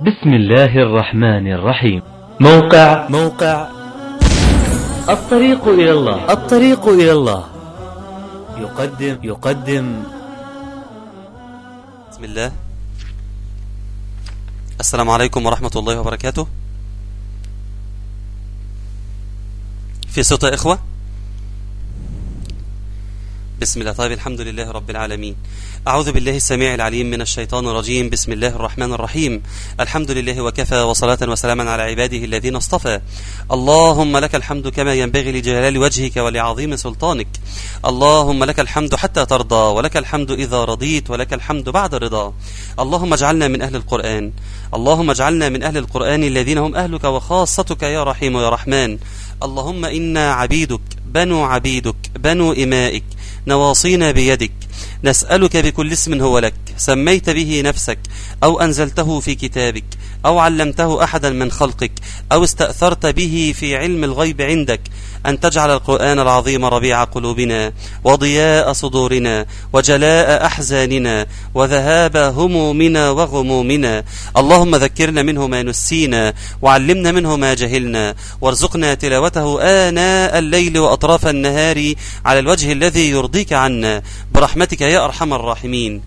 بسم الله الرحمن الرحيم موقع موقع الطريق إلى الله الطريق إلى الله يقدم يقدم بسم الله السلام عليكم ورحمة الله وبركاته في صوت يا إخوة بسم الله طيب الحمد لله رب العالمين أعوذ بالله السميع العليم من الشيطان الرجيم بسم الله الرحمن الرحيم الحمد لله وكفى وصلاة وسلاما على عباده الذين اصطفى اللهم لك الحمد كما ينبغي لجلال وجهك ولعظيم سلطانك اللهم لك الحمد حتى ترضى ولك الحمد إذا رضيت ولك الحمد بعد رضا اللهم اجعلنا من أهل القرآن اللهم اجعلنا من أهل القرآن الذين هم أهلك وخاصتك يا رحيم يا رحمن اللهم إنا عبيدك بنو عبيدك بنو إمائك نواصينا بيدك نسألك بكل اسم هو لك سميت به نفسك أو أنزلته في كتابك أو علمته أحدا من خلقك أو استأثرت به في علم الغيب عندك أن تجعل القرآن العظيم ربيع قلوبنا وضياء صدورنا وجلاء أحزاننا وذهاب همومنا وغمومنا اللهم ذكرنا منه ما نسينا وعلمنا منه ما جهلنا وارزقنا تلاوته آناء الليل وأطراف النهار على الوجه الذي يرضيك عنا برحمتك يا أرحم الراحمين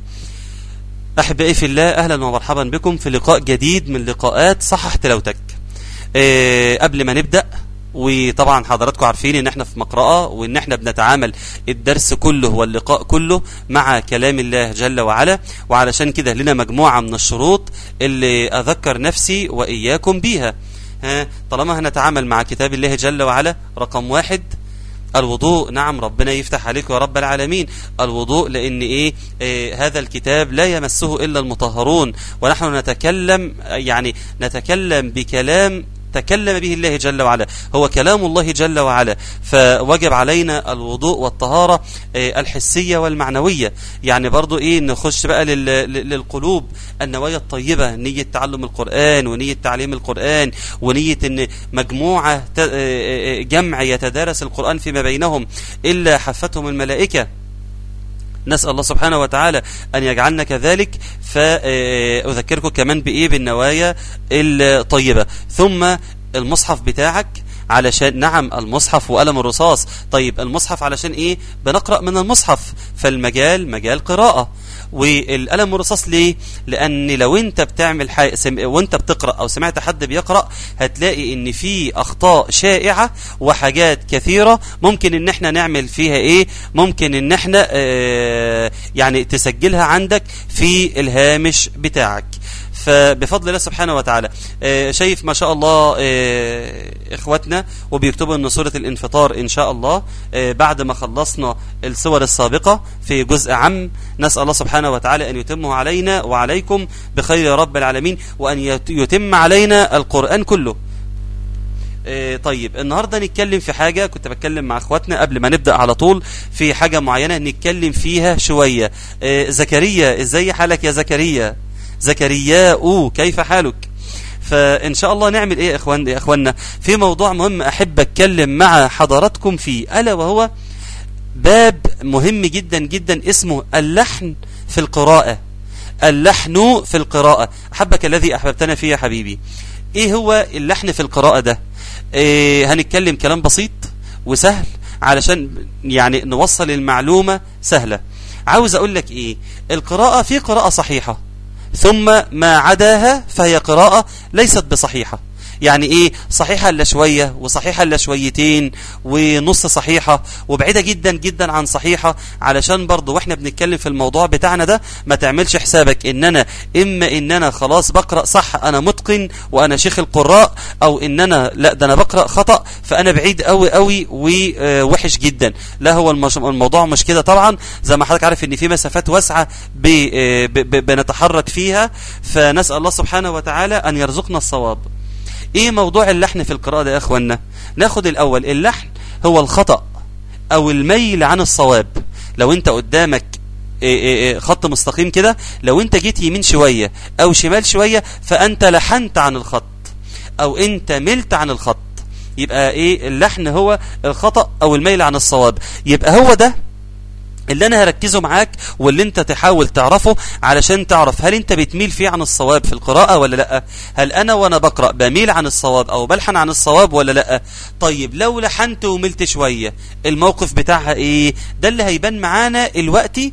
أحبائي في الله أهلا ومرحبا بكم في لقاء جديد من لقاءات صحح تلاوتك أه قبل ما نبدأ وطبعا حضراتكم عارفين ان احنا في مقرأة وان احنا بنتعامل الدرس كله واللقاء كله مع كلام الله جل وعلا وعلشان كده لنا مجموعة من الشروط اللي اذكر نفسي واياكم بيها ها طالما هنتعامل مع كتاب الله جل وعلا رقم واحد الوضوء نعم ربنا يفتح عليك يا رب العالمين الوضوء لان ايه, إيه هذا الكتاب لا يمسه الا المطهرون ونحن نتكلم يعني نتكلم بكلام تكلم به الله جل وعلا هو كلام الله جل وعلا فوجب علينا الوضوء والطهارة الحسية والمعنوية يعني برضو ايه نخش بقى للقلوب النوايا الطيبة نية تعلم القرآن ونية تعليم القرآن ونية ان مجموعة جمع يتدارس القرآن فيما بينهم إلا حفتهم الملائكة نسأل الله سبحانه وتعالى أن يجعلنا كذلك فأذكركم كمان بإيه بالنوايا الطيبة ثم المصحف بتاعك علشان نعم المصحف وقلم الرصاص طيب المصحف علشان ايه بنقرأ من المصحف فالمجال مجال قراءة والقلم الرصاص ليه لان لو انت بتعمل حاجه سم... وانت بتقرا او سمعت حد بيقرا هتلاقي ان في اخطاء شائعه وحاجات كثيره ممكن ان احنا نعمل فيها ايه ممكن ان احنا آه يعني تسجلها عندك في الهامش بتاعك فبفضل الله سبحانه وتعالى آه شايف ما شاء الله آه اخواتنا وبيكتبوا ان سوره الانفطار ان شاء الله آه بعد ما خلصنا السور السابقه في جزء عم نسال الله سبحانه وتعالى ان يتمه علينا وعليكم بخير يا رب العالمين وان يتم علينا القران كله طيب النهارده نتكلم في حاجه كنت بتكلم مع اخواتنا قبل ما نبدا على طول في حاجه معينه نتكلم فيها شويه زكريا ازاي حالك يا زكريا زكرياء كيف حالك فإن شاء الله نعمل إيه يا إخوان يا إخواننا في موضوع مهم أحب أتكلم مع حضراتكم فيه ألا وهو باب مهم جدا جدا اسمه اللحن في القراءة اللحن في القراءة أحبك الذي أحببتنا فيه يا حبيبي إيه هو اللحن في القراءة ده إيه هنتكلم كلام بسيط وسهل علشان يعني نوصل المعلومة سهلة عاوز أقول لك إيه القراءة في قراءة صحيحة ثم ما عداها فهي قراءة ليست بصحيحة يعني ايه صحيحة الا شوية وصحيحة الا شويتين ونص صحيحة وبعيدة جدا جدا عن صحيحة علشان برضو واحنا بنتكلم في الموضوع بتاعنا ده ما تعملش حسابك ان انا اما ان انا خلاص بقرأ صح انا متقن وانا شيخ القراء او ان انا لا ده انا بقرأ خطأ فانا بعيد قوي قوي ووحش جدا لا هو الموضوع مش كده طبعا زي ما حضرتك عارف ان في مسافات واسعة بنتحرك فيها فنسأل الله سبحانه وتعالى ان يرزقنا الصواب ايه موضوع اللحن في القراءة ده يا اخوانا ناخد الاول اللحن هو الخطأ او الميل عن الصواب لو انت قدامك إيه إيه خط مستقيم كده لو انت جيت يمين شوية او شمال شوية فانت لحنت عن الخط او انت ملت عن الخط يبقى ايه اللحن هو الخطأ او الميل عن الصواب يبقى هو ده اللي انا هركزه معاك واللي انت تحاول تعرفه علشان تعرف هل انت بتميل فيه عن الصواب في القراءة ولا لا هل انا وانا بقرأ بميل عن الصواب او بلحن عن الصواب ولا لا طيب لو لحنت وملت شوية الموقف بتاعها ايه ده اللي هيبان معانا الوقتي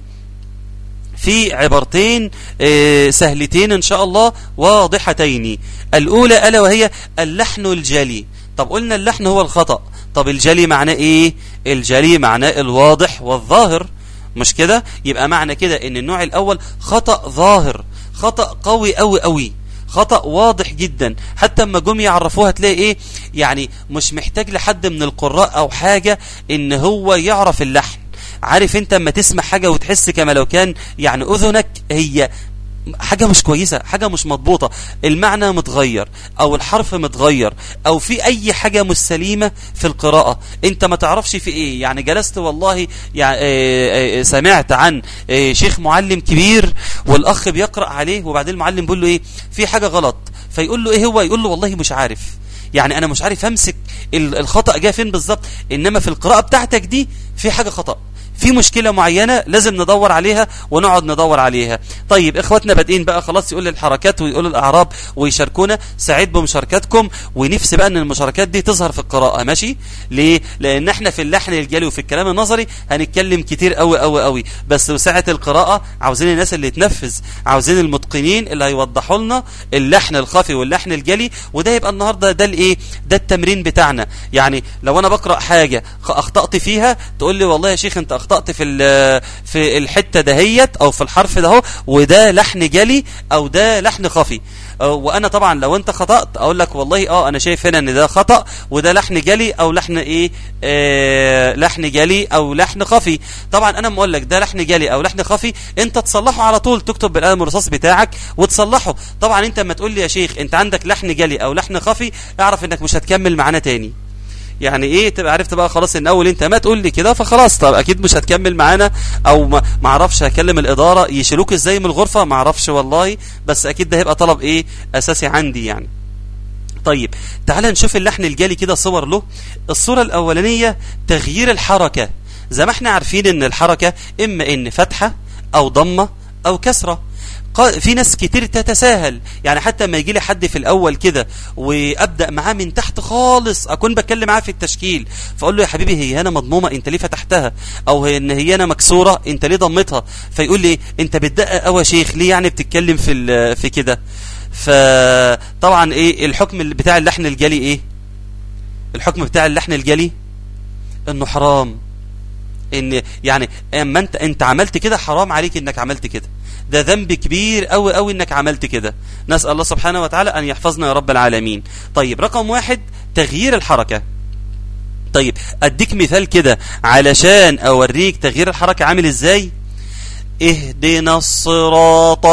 في عبارتين آه، سهلتين ان شاء الله واضحتين الاولى الا وهي اللحن الجلي طب قلنا اللحن هو الخطأ طب الجلي معناه ايه الجلي معناه الواضح والظاهر مش كده يبقى معنى كده ان النوع الاول خطأ ظاهر خطأ قوي قوي قوي خطأ واضح جدا حتى اما جم يعرفوها تلاقي ايه يعني مش محتاج لحد من القراء او حاجة ان هو يعرف اللحن عارف انت اما تسمع حاجة وتحس كما لو كان يعني اذنك هي حاجة مش كويسة حاجة مش مضبوطة المعنى متغير او الحرف متغير او في اي حاجة مش سليمة في القراءة انت ما تعرفش في ايه يعني جلست والله يعني آه، آه، سمعت عن آه، شيخ معلم كبير والاخ بيقرأ عليه وبعدين المعلم بيقول له ايه في حاجة غلط فيقول له ايه هو يقول له والله مش عارف يعني انا مش عارف امسك ال- الخطأ جاء فين بالظبط انما في القراءة بتاعتك دي في حاجة خطأ في مشكلة معينة لازم ندور عليها ونقعد ندور عليها طيب اخواتنا بادئين بقى خلاص يقول الحركات ويقول الاعراب ويشاركونا سعيد بمشاركاتكم ونفسي بقى ان المشاركات دي تظهر في القراءة ماشي ليه لان احنا في اللحن الجلي وفي الكلام النظري هنتكلم كتير قوي قوي قوي بس ساعة القراءة عاوزين الناس اللي تنفذ عاوزين المتقنين اللي هيوضحوا لنا اللحن الخفي واللحن الجلي وده يبقى النهارده ده الايه ده التمرين بتاعنا يعني لو انا بقرا حاجه خ- اخطات فيها تقول لي والله يا شيخ انت اخطات في ال- في الحته دهيت او في الحرف ده اهو وده لحن جلي او ده لحن خفي أه، وانا طبعا لو انت خطات اقول لك والله اه انا شايف هنا ان ده خطا وده لحن جلي او لحن ايه آه لحن جلي او لحن خفي طبعا انا بقول لك ده لحن جلي او لحن خفي انت تصلحه على طول تكتب بالقلم الرصاص بتاعك وتصلحه طبعا انت لما تقول لي يا شيخ انت عندك لحن جلي او لحن خفي اعرف انك مش هتكمل معانا تاني يعني ايه تبقى عرفت بقى خلاص ان اول انت ما تقول لي كده فخلاص طب اكيد مش هتكمل معانا او ما ما اعرفش هكلم الاداره يشيلوك ازاي من الغرفه ما اعرفش والله بس اكيد ده هيبقى طلب ايه اساسي عندي يعني طيب تعال نشوف اللحن الجالي كده صور له الصورة الأولانية تغيير الحركة زي ما احنا عارفين ان الحركة اما ان فتحة او ضمة او كسرة قا- في ناس كتير تتساهل يعني حتى ما يجي لي حد في الاول كده وابدا معاه من تحت خالص اكون بتكلم معاه في التشكيل فاقول له يا حبيبي هي هنا مضمومه انت ليه فتحتها او هي ان هي هنا مكسوره انت ليه ضمتها فيقول لي انت بتدقق قوي يا شيخ ليه يعني بتتكلم في ال- في كده فطبعا ايه الحكم اللي بتاع اللحن الجلي ايه الحكم بتاع اللحن الجلي انه حرام ان يعني اما انت انت عملت كده حرام عليك انك عملت كده ده ذنب كبير قوي قوي انك عملت كده نسال الله سبحانه وتعالى ان يحفظنا يا رب العالمين طيب رقم واحد تغيير الحركه طيب اديك مثال كده علشان اوريك تغيير الحركه عامل ازاي اهدنا الصراط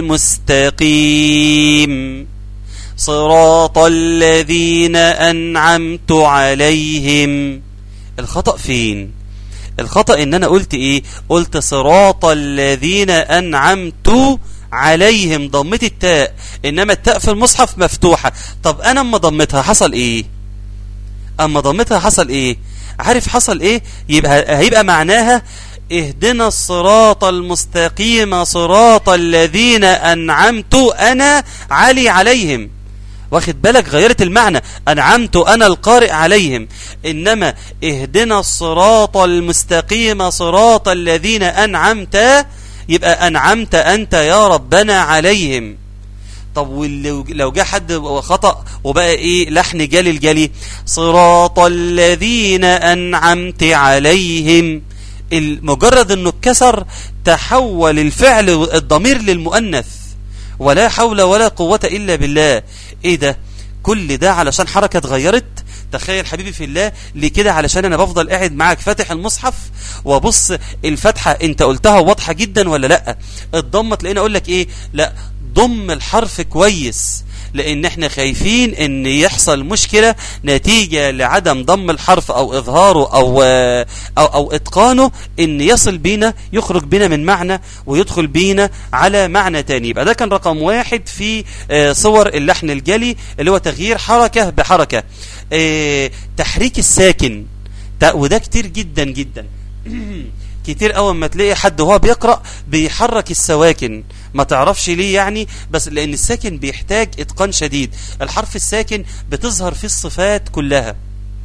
المستقيم صراط الذين أنعمت عليهم الخطأ فين الخطأ ان انا قلت ايه قلت صراط الذين أنعمت عليهم ضمت التاء انما التاء في المصحف مفتوحة طب انا اما ضمتها حصل ايه اما ضمتها حصل ايه عارف حصل ايه يبقى هيبقى معناها اهدنا الصراط المستقيم صراط الذين انعمت انا علي عليهم واخد بالك غيرت المعنى انعمت انا القارئ عليهم انما اهدنا الصراط المستقيم صراط الذين انعمت يبقى انعمت انت يا ربنا عليهم طب ولو لو جه حد خطأ وبقى ايه لحن جلي الجلي صراط الذين انعمت عليهم مجرد انه اتكسر تحول الفعل الضمير للمؤنث ولا حول ولا قوة الا بالله ايه ده كل ده علشان حركة اتغيرت تخيل حبيبي في الله ليه كده علشان انا بفضل قاعد معاك فاتح المصحف وابص الفتحة انت قلتها واضحة جدا ولا لا الضمة تلاقيني اقول لك ايه لا ضم الحرف كويس لان احنا خايفين ان يحصل مشكلة نتيجة لعدم ضم الحرف او اظهاره او او, أو اتقانه ان يصل بينا يخرج بينا من معنى ويدخل بينا على معنى تاني يبقى ده كان رقم واحد في صور اللحن الجلي اللي هو تغيير حركة بحركة تحريك الساكن وده كتير جدا جدا كتير اول ما تلاقي حد وهو بيقرأ بيحرك السواكن ما تعرفش ليه يعني بس لان الساكن بيحتاج اتقان شديد الحرف الساكن بتظهر فيه الصفات كلها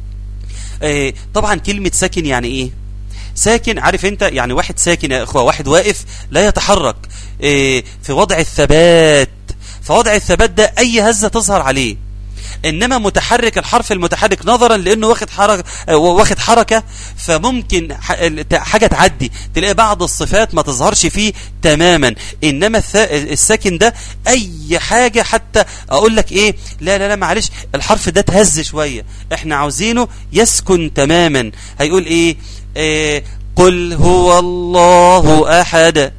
آه، طبعا كلمة ساكن يعني ايه ساكن عارف انت يعني واحد ساكن يا اخوة واحد واقف لا يتحرك آه، في وضع الثبات فوضع الثبات ده اي هزة تظهر عليه انما متحرك الحرف المتحرك نظرا لانه واخد حركه آه، واخد حركه فممكن ح- ال- حاجه تعدي تلاقي بعض الصفات ما تظهرش فيه تماما انما الث- الساكن ده اي حاجه حتى اقول لك ايه لا لا لا معلش الحرف ده تهز شويه احنا عاوزينه يسكن تماما هيقول ايه, إيه قل هو الله احد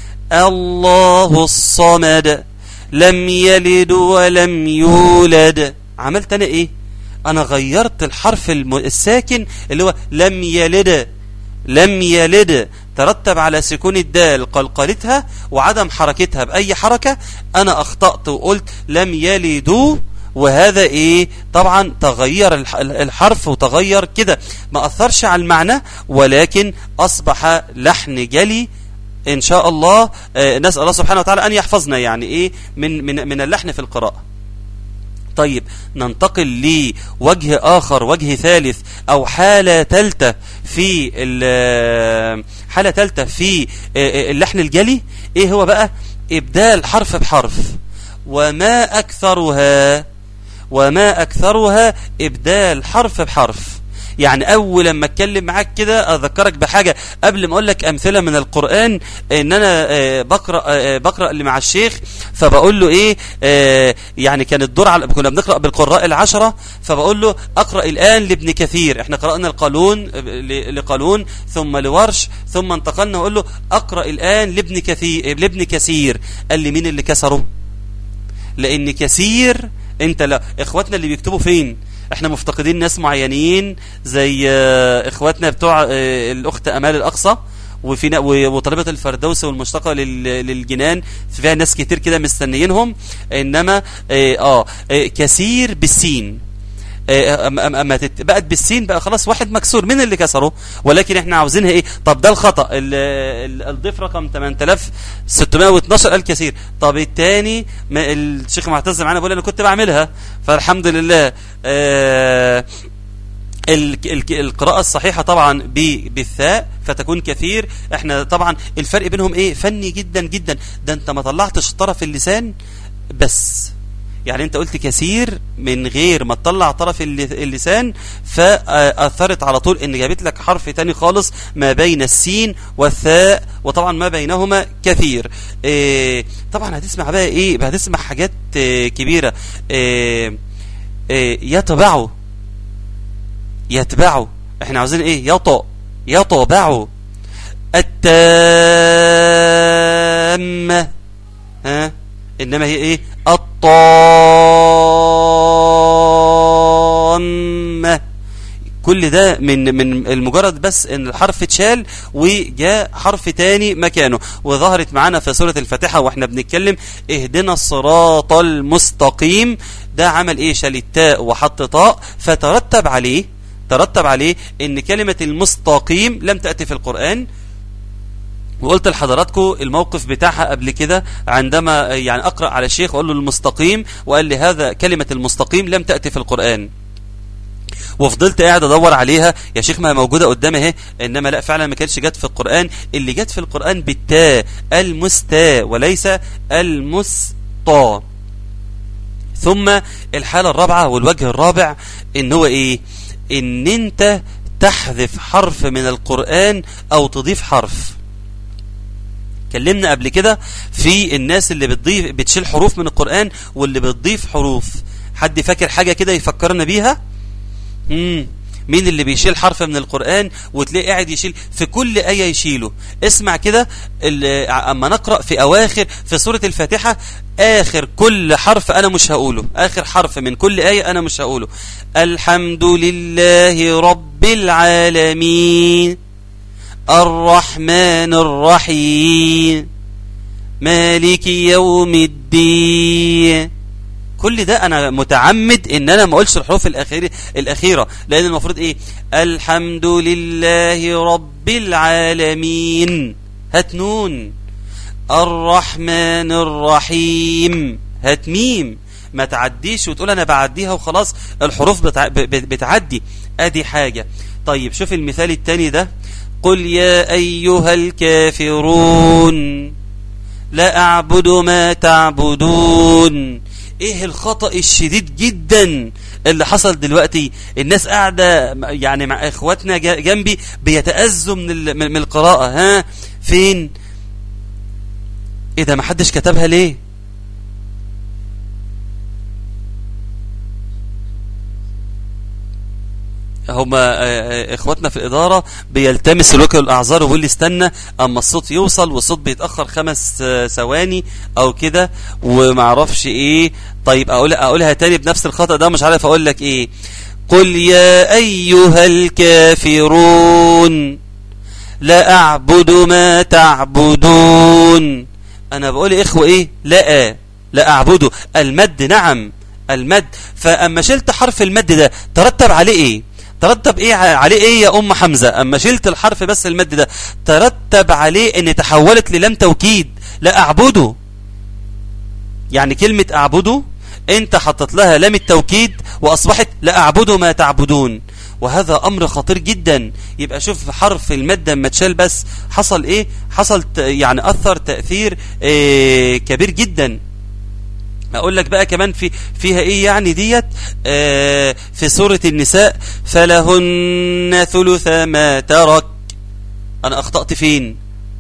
الله الصمد لم يلد ولم يولد عملت انا ايه انا غيرت الحرف الم... الساكن اللي هو لم يلد لم يلد ترتب على سكون الدال قلقلتها وعدم حركتها بأي حركة أنا أخطأت وقلت لم يلدوا وهذا إيه طبعا تغير الح- الحرف وتغير كده ما أثرش على المعنى ولكن أصبح لحن جلي إن شاء الله آه، نسأل الله سبحانه وتعالى أن يحفظنا يعني إيه من, من, من اللحن في القراءة طيب ننتقل لوجه آخر وجه ثالث أو حالة ثالثة في ال- حالة ثالثة في اللحن الجلي إيه هو بقى إبدال حرف بحرف وما أكثرها وما أكثرها إبدال حرف بحرف يعني اول لما اتكلم معاك كده اذكرك بحاجه قبل ما اقول لك امثله من القران ان انا آه، بقرا آه، بقرا اللي مع الشيخ فبقول له ايه آه، يعني كان الدور على كنا بنقرا بالقراء العشره فبقول له اقرا الان لابن كثير احنا قرانا القانون ل- لقانون ثم لورش ثم انتقلنا واقول له اقرا الان لابن كثير لابن كثير قال لي مين اللي كسره لان كثير انت لا اخواتنا اللي بيكتبوا فين احنا مفتقدين ناس معينين زي آه، اخواتنا بتوع آه، الاخت امال الاقصى وفي نا- و- وطالبه الفردوس والمشتقه لل- للجنان فيها ناس كتير كده مستنيينهم انما اه, آه آه، كثير بالسين آه، أما أما أما تت- بقت بالسين بقى خلاص واحد مكسور مين اللي كسره ولكن احنا عاوزينها ايه طب ده الخطا ال- ال- الضيف رقم 8612 قال كثير طب الثاني الشيخ معتز معانا بيقول انا كنت بعملها فالحمد لله آه ال- ال- القراءة الصحيحة طبعا ب- بالثاء فتكون كثير احنا طبعا الفرق بينهم ايه فني جدا جدا ده انت ما طلعتش طرف اللسان بس يعني انت قلت كثير من غير ما تطلع طرف الل- اللسان فاثرت على طول ان جابت لك حرف تاني خالص ما بين السين والثاء وطبعا ما بينهما كثير اه طبعا هتسمع بقى ايه هتسمع حاجات اه كبيرة اه اه يتبعوا يتبعوا احنا عاوزين ايه يطأ يطبعوا التامة ها انما هي ايه الطامة كل ده من من المجرد بس ان الحرف اتشال وجاء حرف تاني مكانه وظهرت معانا في سورة الفاتحة واحنا بنتكلم اهدنا الصراط المستقيم ده عمل ايه شال التاء وحط طاء فترتب عليه ترتب عليه ان كلمة المستقيم لم تأتي في القرآن وقلت لحضراتكم الموقف بتاعها قبل كده عندما يعني اقرا على الشيخ واقول له المستقيم وقال لي هذا كلمه المستقيم لم تاتي في القران وفضلت قاعد ادور عليها يا شيخ ما هي موجوده قدامي اهي انما لا فعلا ما كانتش جت في القران اللي جت في القران بالتاء المستا وليس المسطى ثم الحاله الرابعه والوجه الرابع ان هو ايه ان انت تحذف حرف من القران او تضيف حرف اتكلمنا قبل كده في الناس اللي بتضيف بتشيل حروف من القرآن واللي بتضيف حروف حد فاكر حاجة كده يفكرنا بيها مم. مين اللي بيشيل حرف من القرآن وتلاقيه قاعد يشيل في كل آية يشيله اسمع كده ال- اما نقرأ في أواخر في سورة الفاتحة آخر كل حرف أنا مش هقوله آخر حرف من كل آية أنا مش هقوله الحمد لله رب العالمين الرحمن الرحيم مالك يوم الدين كل ده انا متعمد ان انا ما اقولش الحروف الاخيره الاخيره لان المفروض ايه الحمد لله رب العالمين هات نون الرحمن الرحيم هات ميم ما تعديش وتقول انا بعديها وخلاص الحروف بتع... بتعدي ادي حاجة طيب شوف المثال التاني ده قل يا ايها الكافرون لا اعبد ما تعبدون ايه الخطأ الشديد جدا اللي حصل دلوقتي الناس قاعدة يعني مع اخواتنا جنبي بيتأذوا من, من القراءة ها فين ايه ده محدش كتبها ليه هما اخواتنا في الاداره بيلتمسوا لك الاعذار ويقول لي استنى اما الصوت يوصل والصوت بيتاخر خمس ثواني او كده وما اعرفش ايه طيب اقول اقولها تاني بنفس الخطا ده مش عارف اقول لك ايه قل يا ايها الكافرون لا اعبد ما تعبدون انا بقول يا اخوه ايه لا لا اعبده المد نعم المد فاما شلت حرف المد ده ترتب عليه ايه ترتب ايه عليه ايه يا ام حمزه اما شلت الحرف بس المد ده ترتب عليه ان تحولت للم توكيد لا اعبده يعني كلمه اعبده انت حطت لها لام التوكيد واصبحت لا اعبد ما تعبدون وهذا امر خطير جدا يبقى شوف حرف المادة اما اتشال بس حصل ايه حصل يعني اثر تأثير إيه كبير جدا اقول لك بقى كمان في فيها ايه يعني ديت آه في سورة النساء فلهن ثلث ما ترك انا اخطأت فين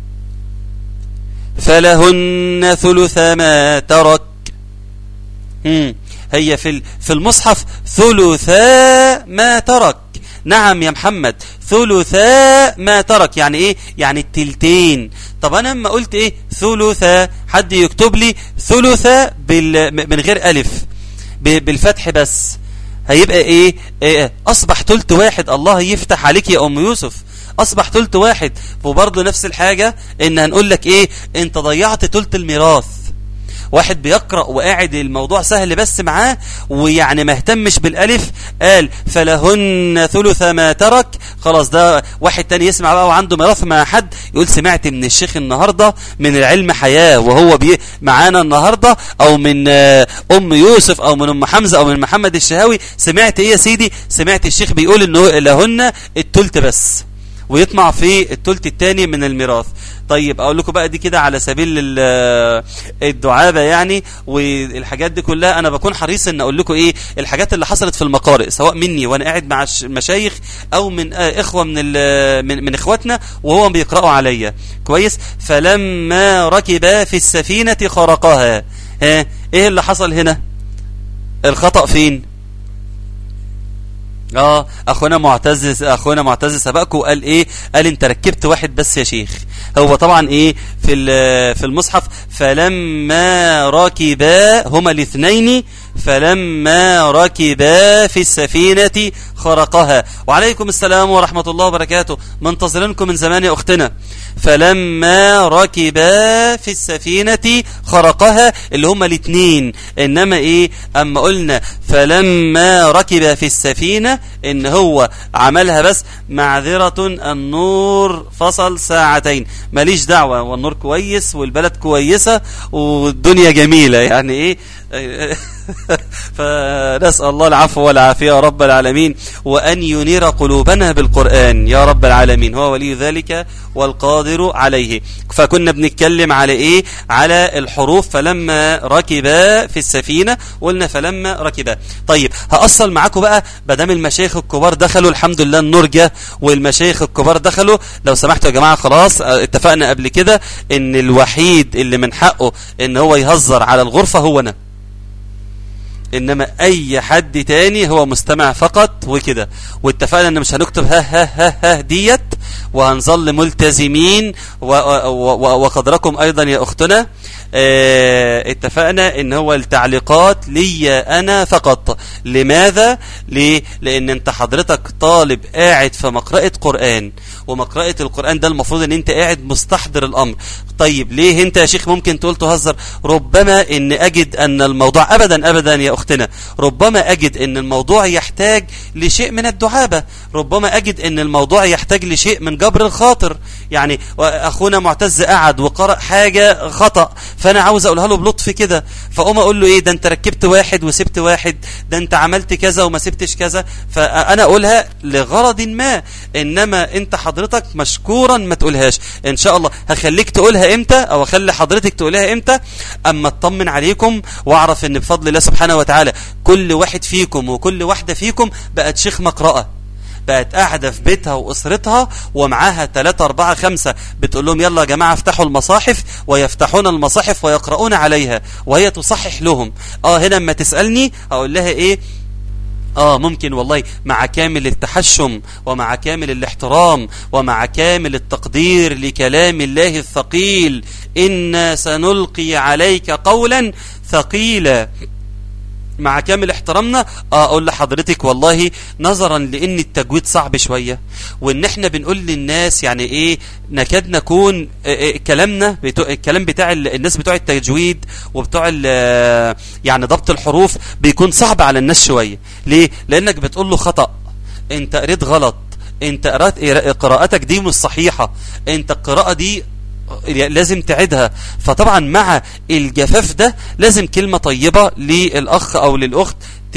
فلهن ثلث ما ترك مم. هي في في المصحف ثلثا ما ترك نعم يا محمد ثلثا ما ترك يعني ايه يعني التلتين طب انا لما قلت ايه ثلثا حد يكتب لي ثلثا بال من غير الف بالفتح بس هيبقى ايه, إيه اصبح تلت واحد الله يفتح عليك يا ام يوسف اصبح تلت واحد وبرضه نفس الحاجة ان هنقول لك ايه انت ضيعت تلت الميراث واحد بيقرأ وقاعد الموضوع سهل بس معاه ويعني ما اهتمش بالالف قال فلهن ثلث ما ترك خلاص ده واحد تاني يسمع بقى وعنده ميراث مع حد يقول سمعت من الشيخ النهاردة من العلم حياة وهو بي معانا النهاردة او من ام يوسف او من ام حمزة او من محمد الشهاوي سمعت ايه يا سيدي سمعت الشيخ بيقول انه لهن التلت بس ويطمع في التلت الثاني من الميراث طيب اقول لكم بقى دي كده على سبيل الدعابه يعني والحاجات دي كلها انا بكون حريص ان اقول لكم ايه الحاجات اللي حصلت في المقارئ سواء مني وانا قاعد مع المشايخ او من اخوه من من, من اخواتنا وهو بيقراوا عليا كويس فلما ركب في السفينه خرقها ها ايه اللي حصل هنا الخطا فين اه اخونا معتز اخونا معتز سبقكم وقال ايه قال انت ركبت واحد بس يا شيخ هو طبعا ايه في في المصحف فلما ركبا هما الاثنين فلما ركبا في السفينة خرقها وعليكم السلام ورحمة الله وبركاته منتظرينكم من زمان يا أختنا فلما ركبا في السفينة خرقها اللي هما الاثنين إنما إيه أما قلنا فلما ركب في السفينة إن هو عملها بس معذرة النور فصل ساعتين ماليش دعوة والنور كويس والبلد كويسة والدنيا جميلة يعني إيه فنسأل الله العفو والعافية يا رب العالمين وأن ينير قلوبنا بالقرآن يا رب العالمين هو ولي ذلك والقادر عليه فكنا بنتكلم على إيه على الحروف فلما ركبا في السفينة قلنا فلما ركبا طيب هأصل معاكم بقى بدام المشايخ الكبار دخلوا الحمد لله النور جه والمشايخ الكبار دخلوا لو سمحتوا يا جماعة خلاص اتفقنا قبل كده ان الوحيد اللي من حقه ان هو يهزر على الغرفة هو انا انما اي حد تاني هو مستمع فقط وكده واتفقنا ان مش هنكتب ها ها ها ها ديت وهنظل ملتزمين وقدركم ايضا يا اختنا اه اتفقنا ان هو التعليقات لي انا فقط لماذا ليه لان انت حضرتك طالب قاعد في مقرأة قرآن ومقرأة القرآن ده المفروض ان انت قاعد مستحضر الامر طيب ليه انت يا شيخ ممكن تقول تهزر ربما ان اجد ان الموضوع ابدا ابدا يا اختنا ربما اجد ان الموضوع يحتاج لشيء من الدعابة ربما اجد ان الموضوع يحتاج لشيء من جبر الخاطر يعني اخونا معتز قعد وقرأ حاجة خطأ فانا عاوز اقولها له بلطف كده فاقوم اقول له ايه ده انت ركبت واحد وسبت واحد ده انت عملت كذا وما سبتش كذا فانا اقولها لغرض ما انما انت حضرتك مشكورا ما تقولهاش ان شاء الله هخليك تقولها امتى او اخلي حضرتك تقولها امتى اما اطمن عليكم واعرف ان بفضل الله سبحانه وتعالى كل واحد فيكم وكل واحدة فيكم بقت شيخ مقرأة بقت قاعدة في بيتها وأسرتها ومعاها 3 4 5 بتقول لهم يلا يا جماعة افتحوا المصاحف ويفتحون المصاحف ويقرؤون عليها وهي تصحح لهم اه هنا اما تسألني اقول لها ايه آه ممكن والله مع كامل التحشم ومع كامل الاحترام ومع كامل التقدير لكلام الله الثقيل إنا سنلقي عليك قولا ثقيلا مع كامل احترامنا اه اقول لحضرتك والله نظرا لان التجويد صعب شوية وان احنا بنقول للناس يعني ايه نكاد نكون اه اه كلامنا بتو... الكلام بتاع الناس بتوع التجويد وبتوع يعني ضبط الحروف بيكون صعب على الناس شوية ليه لانك بتقول له خطأ انت قريت غلط انت قرأت قراءتك دي مش صحيحة انت القراءة دي لازم تعيدها فطبعا مع الجفاف ده لازم كلمة طيبة للأخ أو للأخت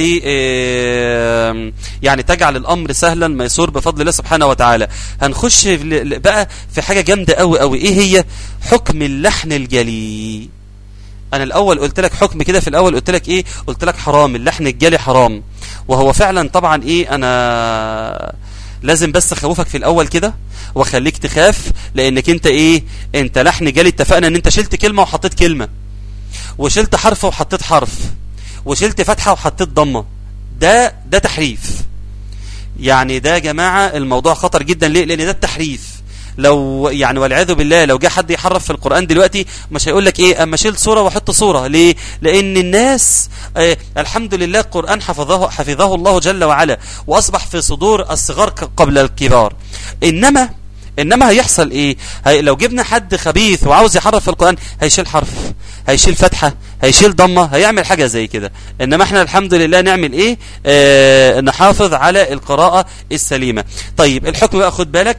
يعني تجعل الأمر سهلا ميسور بفضل الله سبحانه وتعالى هنخش بقى في حاجة جامدة قوي قوي إيه هي حكم اللحن الجلي أنا الأول قلت لك حكم كده في الأول قلت لك إيه قلت لك حرام اللحن الجلي حرام وهو فعلا طبعا إيه أنا لازم بس اخوفك في الاول كده واخليك تخاف لانك انت ايه انت لحن جالي اتفقنا ان انت شلت كلمة وحطيت كلمة وشلت حرف وحطيت حرف وشلت فتحة وحطيت ضمة ده ده تحريف يعني ده يا جماعة الموضوع خطر جدا ليه لان ده التحريف لو يعني والعياذ بالله لو جه حد يحرف في القرآن دلوقتي مش هيقول لك ايه اما شيل صورة واحط صورة ليه لان الناس آه الحمد لله القرآن حفظه حفظه الله جل وعلا واصبح في صدور الصغار قبل الكبار انما انما هيحصل ايه هي لو جبنا حد خبيث وعاوز يحرف في القرآن هيشيل حرف هيشيل فتحة هيشيل ضمة هيعمل حاجة زي كده انما احنا الحمد لله نعمل ايه آه نحافظ على القراءة السليمة طيب الحكم بقى خد بالك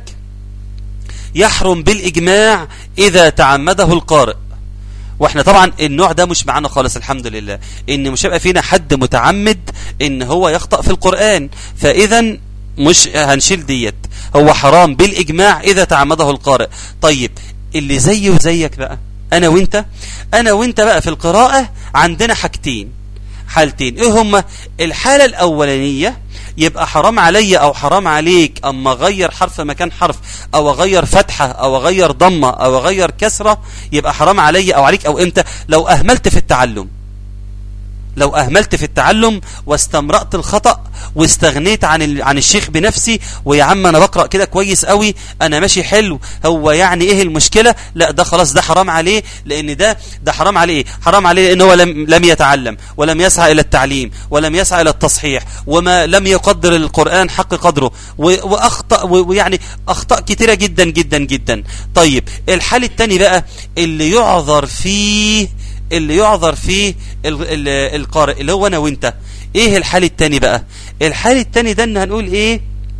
يحرم بالإجماع إذا تعمده القارئ واحنا طبعا النوع ده مش معانا خالص الحمد لله ان مش هيبقى فينا حد متعمد ان هو يخطأ في القرآن فاذا مش هنشيل ديت هو حرام بالإجماع إذا تعمده القارئ طيب اللي زي وزيك بقى أنا وإنت أنا وإنت بقى في القراءة عندنا حاجتين حالتين إيه هما الحالة الأولانية يبقى حرام علي او حرام عليك اما اغير حرف مكان حرف او اغير فتحة او اغير ضمة او اغير كسرة يبقى حرام علي او عليك او امتى لو اهملت في التعلم لو أهملت في التعلم واستمرأت الخطأ واستغنيت عن عن الشيخ بنفسي ويا عم أنا بقرأ كده كويس قوي أنا ماشي حلو هو يعني إيه المشكلة لا ده خلاص ده حرام عليه لأن ده ده حرام عليه حرام عليه لأن هو لم لم يتعلم ولم يسعى إلى التعليم ولم يسعى إلى التصحيح وما لم يقدر القرآن حق قدره وأخطأ ويعني أخطاء كتيرة جدا جدا جدا طيب الحال الثاني بقى اللي يعذر فيه اللي يعذر فيه القارئ اللي هو انا وانت ايه الحال التاني بقى الحال التاني ده ان هنقول ايه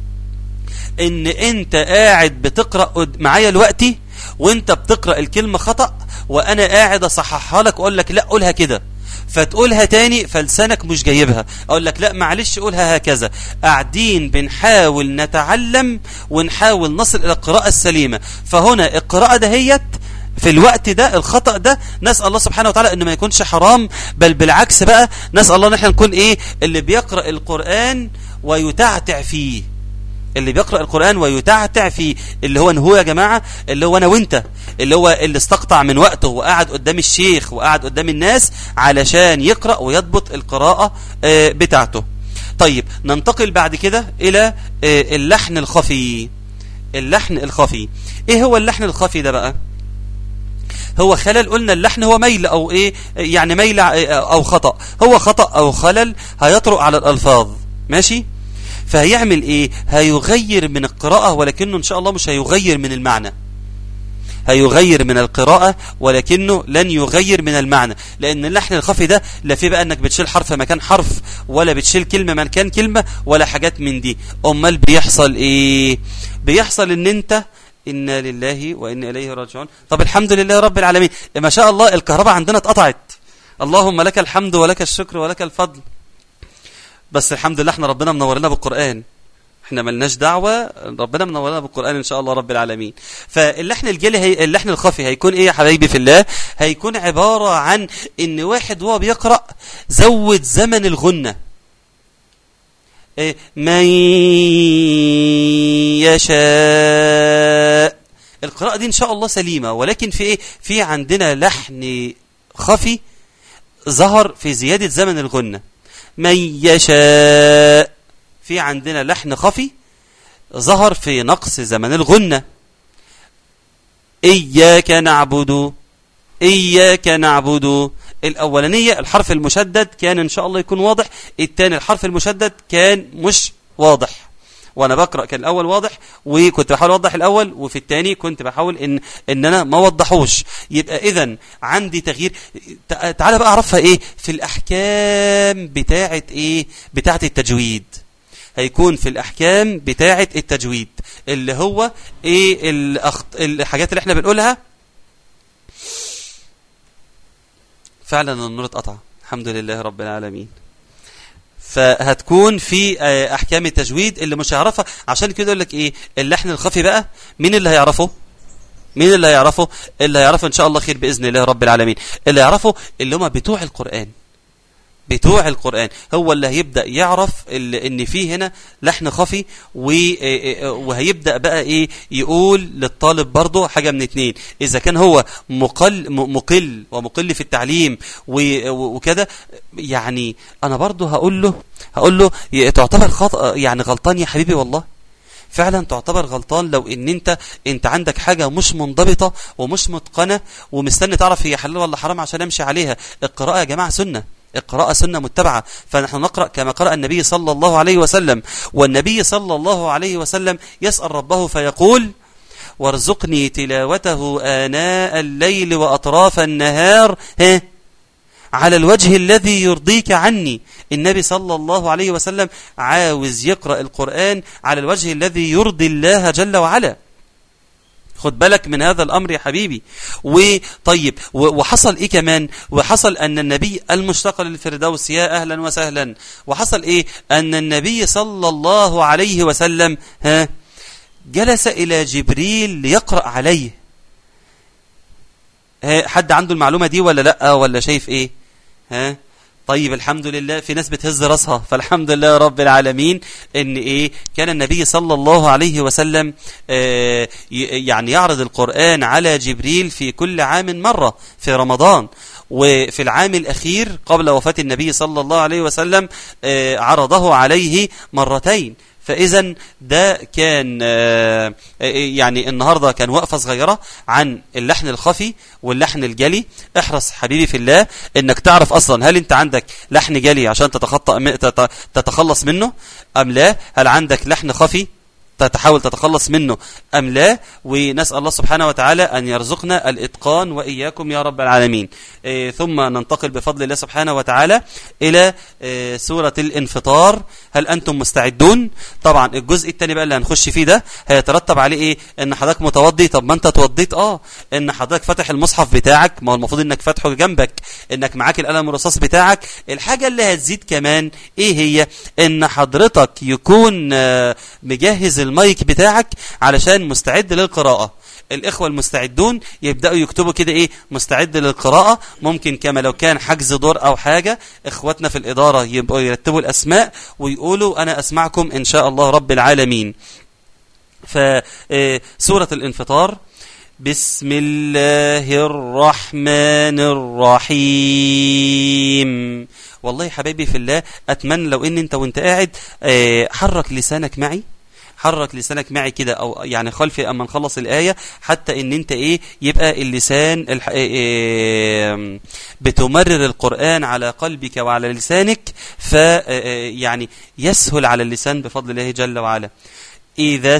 ان انت قاعد بتقرأ معايا دلوقتي وانت بتقرأ الكلمة خطأ وانا قاعد اصححها لك واقول لك لا قولها كده فتقولها تاني فلسانك مش جايبها اقول لك لا معلش قولها هكذا قاعدين بنحاول نتعلم ونحاول نصل الى القراءة السليمة فهنا القراءة دهيت في الوقت ده الخطأ ده نسأل الله سبحانه وتعالى انه ما يكونش حرام بل بالعكس بقى نسأل الله ان احنا نكون ايه اللي بيقرأ القرآن ويتعتع فيه اللي بيقرأ القرآن ويتعتع فيه اللي هو هو يا جماعة اللي هو انا وانت اللي هو اللي استقطع من وقته وقعد قدام الشيخ وقعد قدام الناس علشان يقرأ ويضبط القراءة بتاعته طيب ننتقل بعد كده الى اللحن الخفي اللحن الخفي ايه هو اللحن الخفي ده بقى هو خلل قلنا اللحن هو ميل او ايه يعني ميل او خطأ هو خطأ او خلل هيطرق على الالفاظ ماشي فهيعمل ايه هيغير من القراءة ولكنه ان شاء الله مش هيغير من المعنى هيغير من القراءة ولكنه لن يغير من المعنى لأن اللحن الخفي ده لا في بقى أنك بتشيل حرف مكان حرف ولا بتشيل كلمة مكان كلمة ولا حاجات من دي أمال بيحصل إيه بيحصل أن أنت إنا لله وإنا إليه راجعون طب الحمد لله رب العالمين ما شاء الله الكهرباء عندنا اتقطعت اللهم لك الحمد ولك الشكر ولك الفضل بس الحمد لله احنا ربنا منورنا بالقرآن احنا ملناش دعوة ربنا منورنا بالقرآن ان شاء الله رب العالمين فاللحن الجلي هي اللحن الخفي هيكون ايه يا حبايبي في الله هيكون عبارة عن ان واحد وهو بيقرأ زود زمن الغنة إيه من يشاء القراءة دي ان شاء الله سليمة ولكن في ايه في عندنا لحن خفي ظهر في زيادة زمن الغنة من يشاء في عندنا لحن خفي ظهر في نقص زمن الغنة إياك نعبد إياك نعبد الأولانية الحرف المشدد كان إن شاء الله يكون واضح الثاني الحرف المشدد كان مش واضح وانا بقرا كان الاول واضح وكنت بحاول اوضح الاول وفي الثاني كنت بحاول ان ان انا ما اوضحوش يبقى اذا عندي تغيير تعالى بقى اعرفها ايه في الاحكام بتاعه ايه بتاعه التجويد هيكون في الأحكام بتاعة التجويد اللي هو إيه الأخط... الحاجات اللي احنا بنقولها فعلا النور اتقطع الحمد لله رب العالمين فهتكون في احكام التجويد اللي مش هيعرفها عشان كده يقول لك ايه اللحن الخفي بقى مين اللي هيعرفه مين اللي هيعرفه اللي هيعرفه ان شاء الله خير باذن الله رب العالمين اللي هيعرفه اللي هم بتوع القران بتوع القرآن هو اللي هيبدأ يعرف ان في هنا لحن خفي وهيبدأ بقى ايه يقول للطالب برضه حاجة من اتنين اذا كان هو مقل مقل ومقل في التعليم وكده يعني انا برضه هقول له هقول له تعتبر خطأ يعني غلطان يا حبيبي والله فعلا تعتبر غلطان لو ان انت انت عندك حاجة مش منضبطة ومش متقنة ومستني تعرف هي حلال ولا حرام عشان امشي عليها القراءة يا جماعة سنة القراءة سنة متبعة فنحن نقرأ كما قرأ النبي صلى الله عليه وسلم والنبي صلى الله عليه وسلم يسأل ربه فيقول وارزقني تلاوته آناء الليل وأطراف النهار ها على الوجه الذي يرضيك عني النبي صلى الله عليه وسلم عاوز يقرأ القرآن على الوجه الذي يرضي الله جل وعلا خد بالك من هذا الأمر يا حبيبي وطيب وحصل إيه كمان وحصل أن النبي المشتق للفردوس يا أهلا وسهلا وحصل إيه أن النبي صلى الله عليه وسلم ها جلس إلى جبريل ليقرأ عليه ها حد عنده المعلومة دي ولا لأ ولا شايف إيه ها طيب الحمد لله في ناس بتهز راسها فالحمد لله رب العالمين ان ايه كان النبي صلى الله عليه وسلم آه يعني يعرض القرآن على جبريل في كل عام مرة في رمضان وفي العام الأخير قبل وفاة النبي صلى الله عليه وسلم آه عرضه عليه مرتين فإذا ده كان يعني النهاردة كان وقفة صغيرة عن اللحن الخفي واللحن الجلي احرص حبيبي في الله انك تعرف اصلا هل انت عندك لحن جلي عشان تتخطى تتخلص منه ام لا هل عندك لحن خفي تحاول تتخلص منه أم لا ونسأل الله سبحانه وتعالى أن يرزقنا الإتقان وإياكم يا رب العالمين إيه ثم ننتقل بفضل الله سبحانه وتعالى إلى إيه سورة الانفطار هل أنتم مستعدون طبعا الجزء الثاني بقى اللي هنخش فيه ده هيترتب عليه إيه إن حضرتك متوضي طب ما أنت توضيت آه إن حضرتك فتح المصحف بتاعك ما هو المفروض إنك فاتحه جنبك إنك معاك القلم الرصاص بتاعك الحاجة اللي هتزيد كمان إيه هي إن حضرتك يكون مجهز المايك بتاعك علشان مستعد للقراءة الإخوة المستعدون يبدأوا يكتبوا كده إيه مستعد للقراءة ممكن كما لو كان حجز دور أو حاجة إخواتنا في الإدارة يبقوا يرتبوا الأسماء ويقولوا أنا أسمعكم إن شاء الله رب العالمين فسورة الانفطار بسم الله الرحمن الرحيم والله حبايبي في الله أتمنى لو إن أنت وانت قاعد حرك لسانك معي حرك لسانك معي كده او يعني خلفي اما نخلص الايه حتى ان انت ايه يبقى اللسان الح... إيه إيه بتمرر القران على قلبك وعلى لسانك ف يعني يسهل على اللسان بفضل الله جل وعلا إذا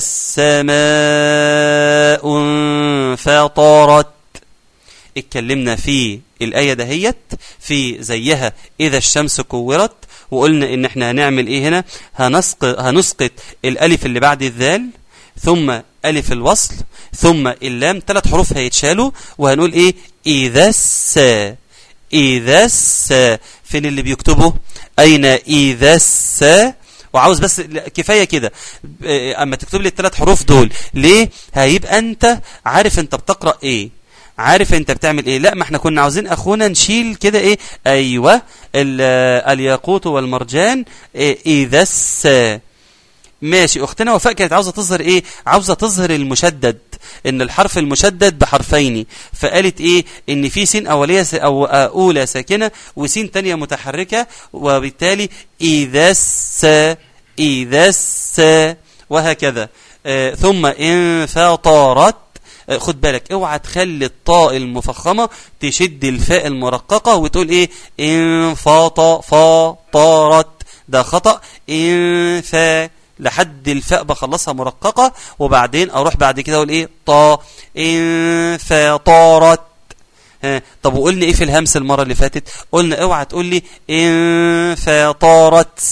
السماء انفطرت اتكلمنا في الآية دهيت في زيها إذا الشمس كورت وقلنا إن احنا هنعمل إيه هنا هنسقط, هنسقط الألف اللي بعد الذال ثم ألف الوصل ثم اللام ثلاث حروف هيتشالوا وهنقول إيه إذا الس إذا الس فين اللي بيكتبوا أين إذا الس وعاوز بس كفاية كده أما تكتب لي الثلاث حروف دول ليه هيبقى أنت عارف أنت بتقرأ إيه عارف انت بتعمل ايه لا ما احنا كنا عاوزين اخونا نشيل كده ايه ايوه الياقوت والمرجان إيه اذا الس ماشي اختنا وفاء كانت عاوزه تظهر ايه عاوزه تظهر المشدد ان الحرف المشدد بحرفين فقالت ايه ان في سين اوليه او اولى ساكنه وسين ثانيه متحركه وبالتالي اذا الس اذا الس وهكذا آه ثم انفطرت خد بالك اوعى تخلي الطاء المفخمة تشد الفاء المرققة وتقول ايه انفاط فطارت ده خطأ انفا لحد الفاء بخلصها مرققة وبعدين اروح بعد كده اقول ايه طا انفطارت طب وقلنا ايه في الهمس المرة اللي فاتت قلنا اوعى تقول لي انفطارت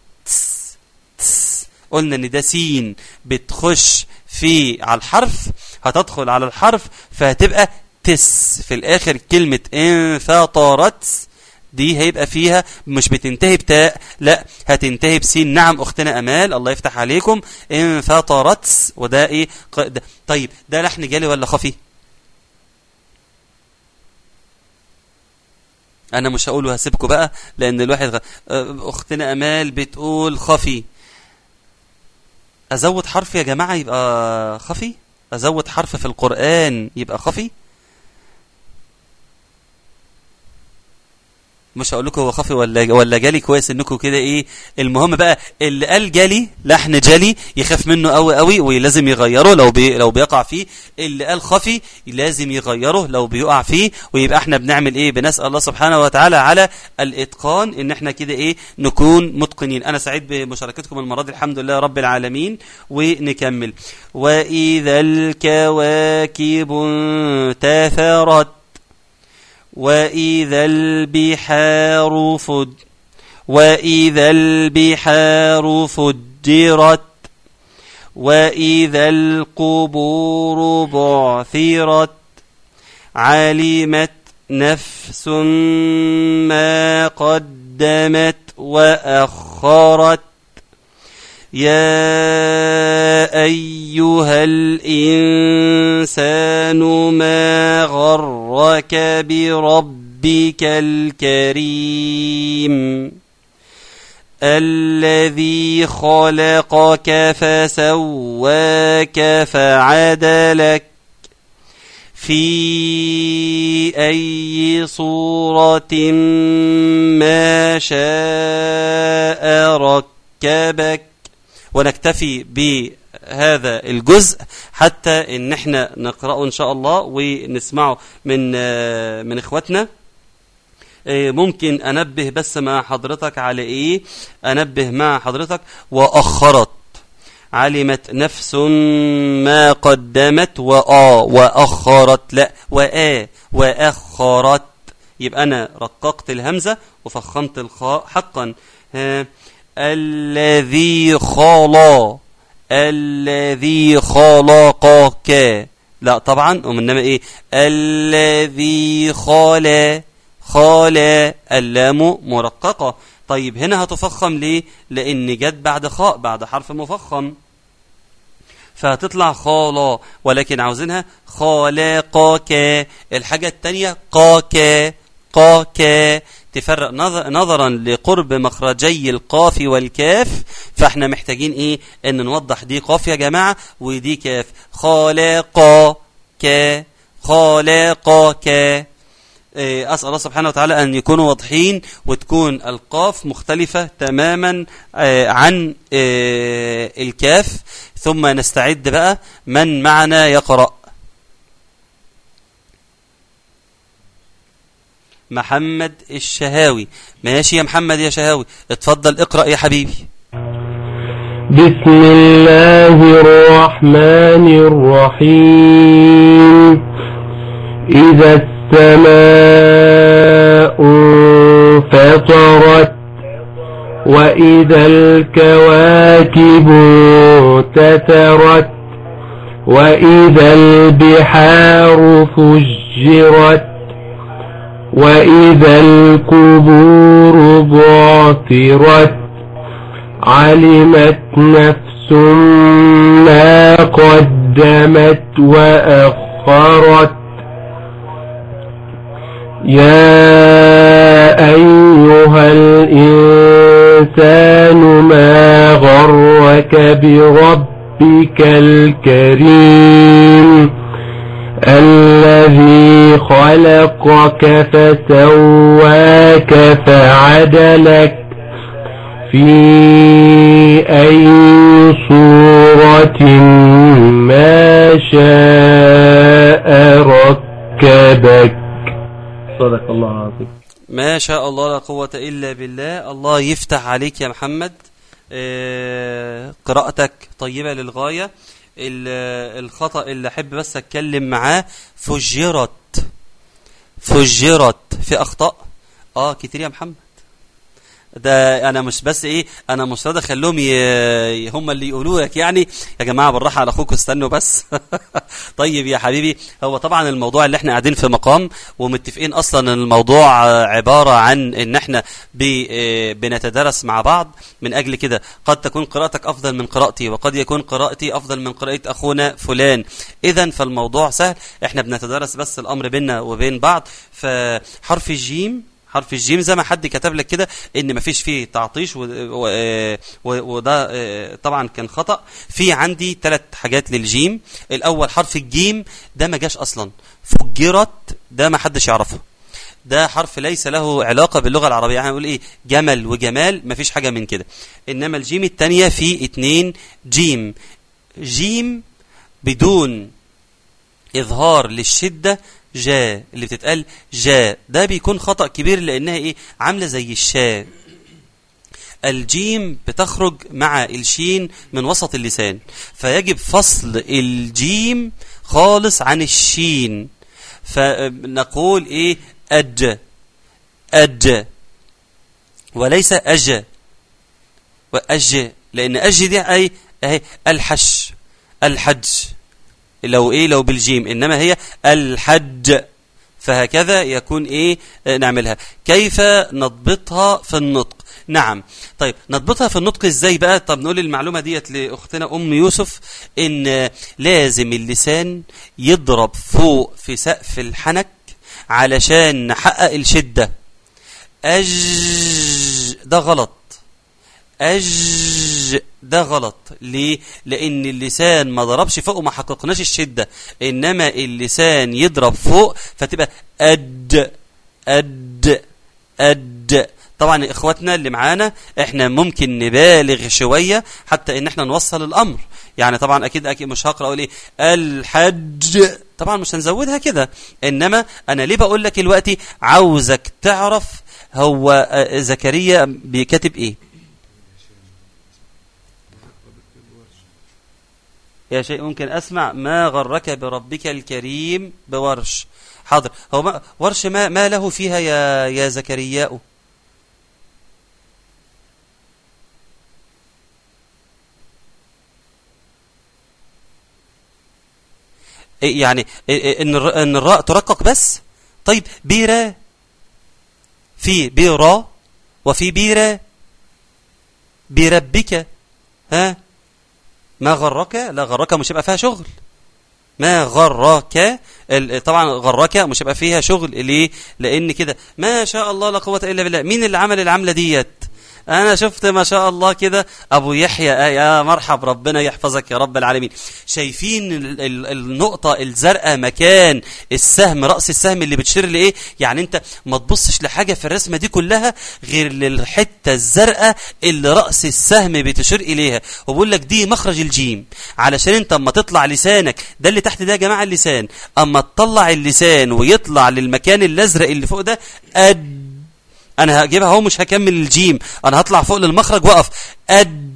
قلنا ان ده سين بتخش في على الحرف هتدخل على الحرف فهتبقى تس في الاخر كلمة انفطرت دي هيبقى فيها مش بتنتهي بتاء لا هتنتهي بسين نعم اختنا امال الله يفتح عليكم انفطرت وده ايه ده طيب ده لحن جالي ولا خفي انا مش هقول وهسيبكم بقى لان الواحد غ... اختنا امال بتقول خفي ازود حرف يا جماعه يبقى خفي ازود حرف في القران يبقى خفي مش هقول لكم هو خفي ولا ولا جالي كويس انكم كده ايه المهم بقى اللي قال جالي لحن جالي يخاف منه قوي قوي ولازم يغيره لو بي لو بيقع فيه اللي قال خفي لازم يغيره لو بيقع فيه ويبقى احنا بنعمل ايه بنسال الله سبحانه وتعالى على الاتقان ان احنا كده ايه نكون متقنين انا سعيد بمشاركتكم المره دي الحمد لله رب العالمين ونكمل واذا الكواكب انتثرت وإذا البحار فد وإذا البحار فجرت وإذا القبور بعثرت علمت نفس ما قدمت وأخرت يا أيها الإنسان ما غرك بربك الكريم الذي خلقك فسواك فعدلك في أي صورة ما شاء ركبك ونكتفي بهذا الجزء حتى ان احنا نقرأه ان شاء الله ونسمعه من من اخواتنا ممكن انبه بس مع حضرتك على ايه انبه مع حضرتك واخرت علمت نفس ما قدمت وآ وأخرت لا وآ وأخرت يبقى أنا رققت الهمزة وفخمت الخاء حقا ها الذي خلا الذي خلقك لا طبعا ومنما ايه الذي خلا خلا اللام مرققة طيب هنا هتفخم ليه لان جت بعد خاء بعد حرف مفخم فهتطلع خالا ولكن عاوزينها خالقك الحاجة التانية قاك قاك تفرق نظرا لقرب مخرجي القاف والكاف فاحنا محتاجين ايه ان نوضح دي قاف يا جماعة ودي كاف خالقا ك خالقا ك آه، أسأل الله سبحانه وتعالى أن يكونوا واضحين وتكون القاف مختلفة تماما آه، عن آه، الكاف ثم نستعد بقى من معنا يقرأ محمد الشهاوي ماشي يا محمد يا شهاوي اتفضل اقرأ يا حبيبي بسم الله الرحمن الرحيم إذا السماء انفطرت وإذا الكواكب انتثرت وإذا البحار فجرت وإذا القبور بعثرت علمت نفس ما قدمت وأخرت يا أيها الإنسان ما غرك بربك الكريم الذي خلقك فسواك فعدلك في أي صورة ما شاء ركبك صدق الله العظيم ما شاء الله لا قوة إلا بالله الله يفتح عليك يا محمد آه، قراءتك طيبة للغاية ال- الخطأ اللي أحب بس أتكلم معاه فجرت فجرت في أخطاء آه كتير يا محمد ده انا مش بس ايه انا مش راضي اخليهم ي... هم اللي يقولوا لك يعني يا جماعه بالراحه على اخوكم استنوا بس طيب يا حبيبي هو طبعا الموضوع اللي احنا قاعدين في مقام ومتفقين اصلا ان الموضوع آه، عباره عن ان احنا ب... آه، بنتدرس مع بعض من اجل كده قد تكون قراءتك افضل من قراءتي وقد يكون قراءتي افضل من قراءه اخونا فلان اذا فالموضوع سهل احنا بنتدرس بس الامر بيننا وبين بعض فحرف الجيم حرف الجيم زي ما حد كتب لك كده ان مفيش فيه تعطيش و- و- آه، و- وده آه، طبعا كان خطا في عندي ثلاث حاجات للجيم الاول حرف الجيم ده ما جاش اصلا فجرت ده ما حدش يعرفه ده حرف ليس له علاقة باللغة العربية يعني نقول ايه جمل وجمال مفيش حاجة من كده انما الجيم التانية في اتنين جيم جيم بدون إظهار للشدة جا اللي بتتقال جا ده بيكون خطأ كبير لأنها إيه عاملة زي الشاء الجيم بتخرج مع الشين من وسط اللسان فيجب فصل الجيم خالص عن الشين فنقول إيه أج أج وليس أج وأج لأن أج دي أي أهي الحش الحج لو ايه لو بالجيم انما هي الحج فهكذا يكون ايه آه، نعملها كيف نضبطها في النطق نعم طيب نضبطها في النطق ازاي بقى طب نقول المعلومه ديت لاختنا ام يوسف ان آه، لازم اللسان يضرب فوق في سقف الحنك علشان نحقق الشده اج ده غلط أج ده غلط ليه؟ لأن اللسان ما ضربش فوق وما حققناش الشدة إنما اللسان يضرب فوق فتبقى أد أد أد طبعا اخواتنا اللي معانا احنا ممكن نبالغ شويه حتى ان احنا نوصل الامر يعني طبعا اكيد اكيد مش هقرا اقول ايه الحج طبعا مش هنزودها كده انما انا ليه بقول لك دلوقتي عاوزك تعرف هو آه، زكريا بيكتب ايه يا شيء ممكن أسمع ما غرك بربك الكريم بورش حاضر هو ما ورش ما, ما له فيها يا, يا زكرياء إيه يعني إيه إيه ان الر- ان الراء ترقق بس طيب بيرا في بيرا وفي بيرا بربك ها ما غرك لا غرك مش هيبقى فيها شغل ما غرك ال- طبعا غرك مش هيبقى فيها شغل ليه لان كده ما شاء الله لا قوه الا بالله مين اللي عمل العمله ديت انا شفت ما شاء الله كده ابو يحيى آه يا مرحب ربنا يحفظك يا رب العالمين شايفين ال ال النقطه الزرقاء مكان السهم راس السهم اللي بتشير لايه يعني انت ما تبصش لحاجه في الرسمه دي كلها غير للحته الزرقاء اللي راس السهم بتشير اليها وبقول لك دي مخرج الجيم علشان انت اما تطلع لسانك ده اللي تحت ده يا جماعه اللسان اما تطلع اللسان ويطلع للمكان الازرق اللي فوق ده أد انا هجيبها اهو مش هكمل الجيم انا هطلع فوق للمخرج واقف اد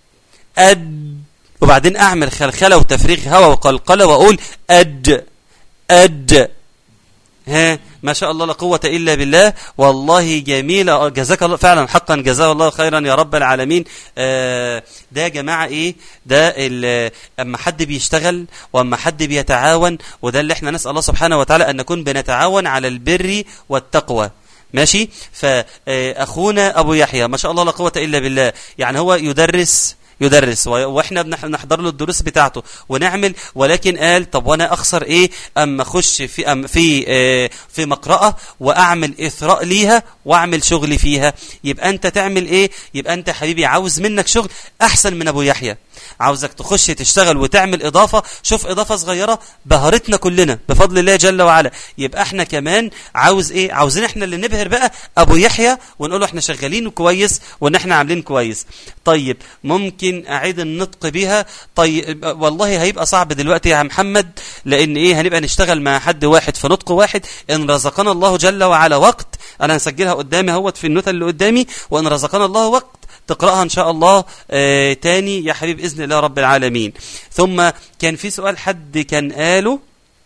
اد وبعدين اعمل خلخله وتفريغ هواء وقلقله واقول اد اد ها ما شاء الله لا قوة إلا بالله والله جميلة جزاك الله فعلا حقا جزاه الله خيرا يا رب العالمين آه ده يا جماعة إيه ده أما حد بيشتغل وأما حد بيتعاون وده اللي احنا نسأل الله سبحانه وتعالى أن نكون بنتعاون على البر والتقوى ماشي فأخونا أبو يحيى ما شاء الله لا قوة إلا بالله يعني هو يدرس يدرس واحنا بنحضر له الدروس بتاعته ونعمل ولكن قال طب وانا اخسر ايه اما اخش في أم في اه في مقرأة واعمل اثراء ليها واعمل شغل فيها يبقى انت تعمل ايه يبقى انت حبيبي عاوز منك شغل احسن من ابو يحيى عاوزك تخش تشتغل وتعمل اضافه شوف اضافه صغيره بهرتنا كلنا بفضل الله جل وعلا يبقى احنا كمان عاوز ايه عاوزين احنا اللي نبهر بقى ابو يحيى ونقول له احنا شغالين كويس وان احنا عاملين كويس طيب ممكن اعيد النطق بيها طيب والله هيبقى صعب دلوقتي يا محمد لان ايه هنبقى نشتغل مع حد واحد في نطق واحد ان رزقنا الله جل وعلا وقت انا هسجلها قدامي اهوت في النوتة اللي قدامي وان رزقنا الله وقت تقرأها إن شاء الله آه تاني يا حبيب إذن الله رب العالمين ثم كان في سؤال حد كان قاله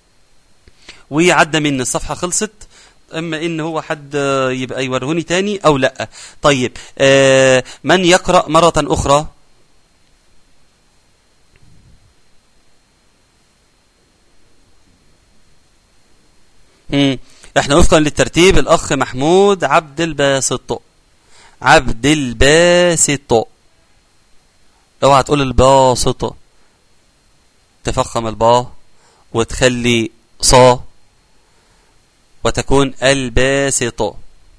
وعدى من الصفحة خلصت اما ان هو حد يبقى يورهوني تاني او لا طيب آه من يقرأ مرة اخرى مم. احنا وفقا للترتيب الاخ محمود عبد الباسط عبد الباسط اوعى تقول الباسطة تفخم الباء وتخلي صا وتكون الباسطة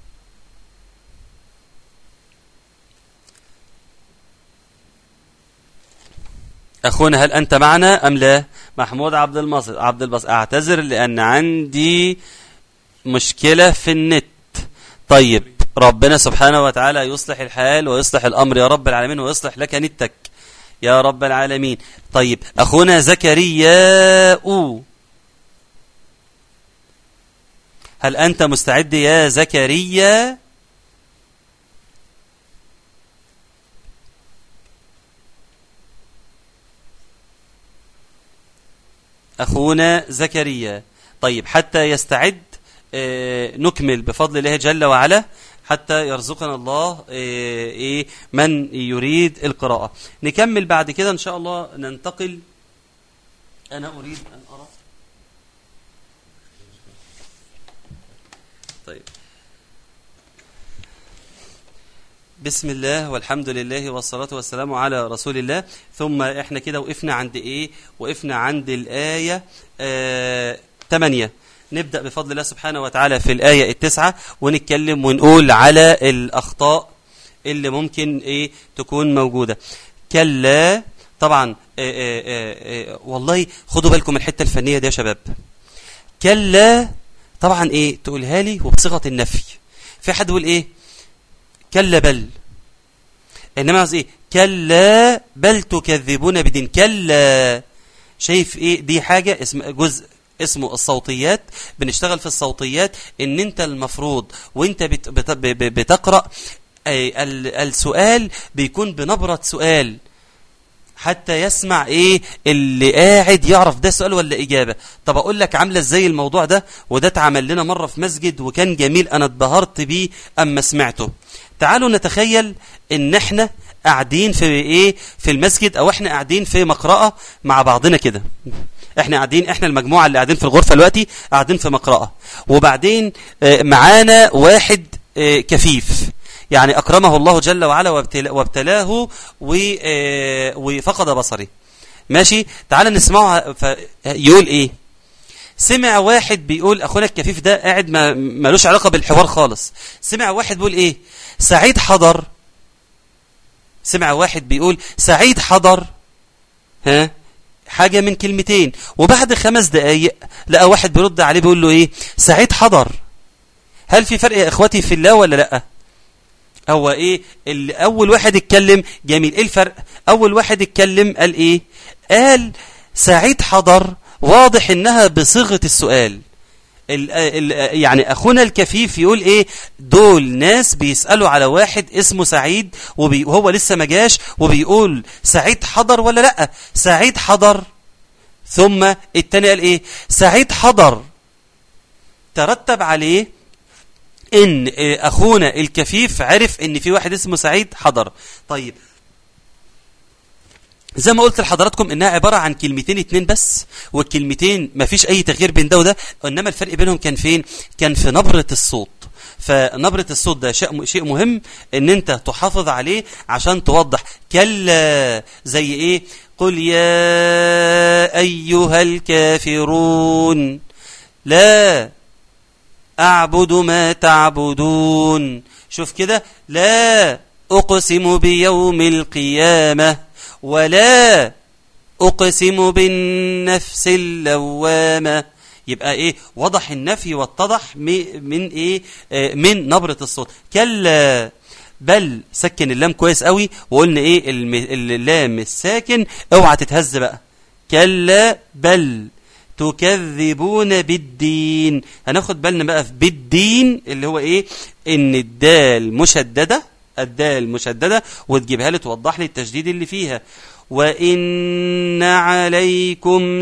أخونا هل أنت معنا أم لا محمود عبد المصر عبد الباسط أعتذر لأن عندي مشكلة في النت طيب ربنا سبحانه وتعالى يصلح الحال ويصلح الأمر يا رب العالمين ويصلح لك نتك يا رب العالمين طيب أخونا زكريا هل أنت مستعد يا زكريا أخونا زكريا طيب حتى يستعد نكمل بفضل الله جل وعلا حتى يرزقنا الله إيه من يريد القراءة نكمل بعد كده إن شاء الله ننتقل أنا أريد أن أرى طيب بسم الله والحمد لله والصلاة والسلام على رسول الله ثم احنا كده وقفنا عند ايه وقفنا عند الآية آه 8 نبدأ بفضل الله سبحانه وتعالى في الآية التسعة ونتكلم ونقول على الأخطاء اللي ممكن إيه تكون موجودة كلا طبعا إيه إيه إيه والله خدوا بالكم الحتة الفنية دي يا شباب كلا طبعا إيه تقولها لي وبصيغة النفي في حد يقول إيه كلا بل إنما عاوز إيه كلا بل تكذبون بدين كلا شايف إيه دي حاجة اسم جزء اسمه الصوتيات بنشتغل في الصوتيات ان انت المفروض وانت بت بت بتقرأ السؤال بيكون بنبرة سؤال حتى يسمع ايه اللي قاعد يعرف ده سؤال ولا اجابة طب اقول لك عاملة ازاي الموضوع ده وده اتعمل لنا مرة في مسجد وكان جميل انا اتبهرت بيه اما سمعته تعالوا نتخيل ان احنا قاعدين في ايه في المسجد او احنا قاعدين في مقرأة مع بعضنا كده احنا قاعدين احنا المجموعه اللي قاعدين في الغرفه دلوقتي قاعدين في مقرأة وبعدين معانا واحد كفيف يعني اكرمه الله جل وعلا وابتلاه وفقد بصره ماشي تعال نسمعه يقول ايه سمع واحد بيقول اخونا الكفيف ده قاعد ما ملوش علاقه بالحوار خالص سمع واحد بيقول ايه سعيد حضر سمع واحد بيقول سعيد حضر ها حاجة من كلمتين وبعد خمس دقايق لقى واحد بيرد عليه بيقول له ايه سعيد حضر هل في فرق يا اخواتي في الله ولا لا هو ايه اللي اول واحد اتكلم جميل ايه الفرق اول واحد اتكلم قال ايه قال سعيد حضر واضح انها بصيغه السؤال ال ال يعني اخونا الكفيف يقول ايه دول ناس بيسالوا على واحد اسمه سعيد وبي وهو لسه ما جاش وبيقول سعيد حضر ولا لا سعيد حضر ثم التاني قال ايه سعيد حضر ترتب عليه ان اخونا الكفيف عرف ان في واحد اسمه سعيد حضر طيب زي ما قلت لحضراتكم انها عباره عن كلمتين اتنين بس والكلمتين ما فيش اي تغيير بين ده وده انما الفرق بينهم كان فين كان في نبره الصوت فنبره الصوت ده شيء شيء مهم ان انت تحافظ عليه عشان توضح كلا زي ايه قل يا ايها الكافرون لا اعبد ما تعبدون شوف كده لا اقسم بيوم القيامه ولا أقسم بالنفس اللوامة يبقى ايه وضح النفي واتضح من ايه آه من نبرة الصوت كلا بل سكن اللام كويس قوي وقلنا ايه اللام الساكن اوعى تتهز بقى كلا بل تكذبون بالدين هناخد بالنا بقى في بالدين اللي هو ايه ان الدال مشدده الدال مشددة وتجيبها لي توضح لي التشديد اللي فيها وإن عليكم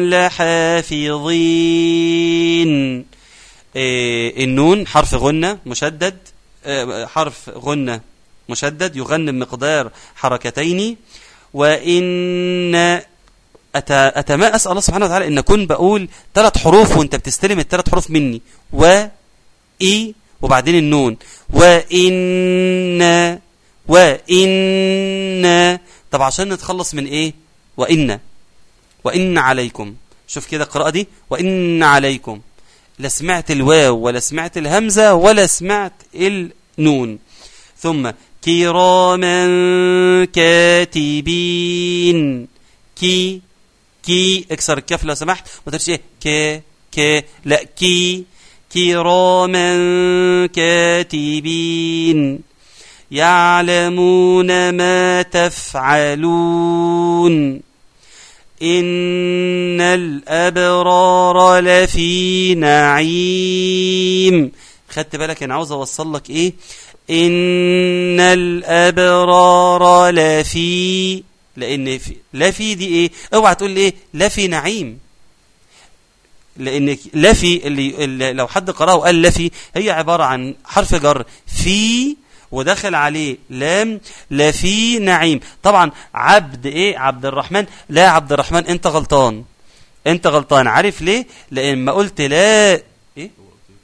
لحافظين إيه النون حرف غنة مشدد إيه حرف غنة مشدد يغن بمقدار حركتين وإن أتا أتما أسأل الله سبحانه وتعالى إن أكون بقول ثلاث حروف وأنت بتستلم الثلاث حروف مني و إي وبعدين النون وإن وإن طب عشان نتخلص من إيه وإن وإن عليكم شوف كده القراءة دي وإن عليكم لا سمعت الواو ولا سمعت الهمزة ولا سمعت النون ثم كراما كاتبين كي كي اكسر الكاف لو سمحت ما تقولش ايه ك ك لا كي كراما كاتبين يعلمون ما تفعلون إن الأبرار لفي نعيم خدت بالك أنا عاوز أوصل لك إيه إن الأبرار لفي لأن في لفي دي إيه اوعى تقول إيه لفي نعيم لان لفي اللي, اللي لو حد قراه وقال لفي هي عباره عن حرف جر في ودخل عليه لام لفي نعيم طبعا عبد ايه عبد الرحمن لا عبد الرحمن انت غلطان انت غلطان عارف ليه لان ما قلت لا ايه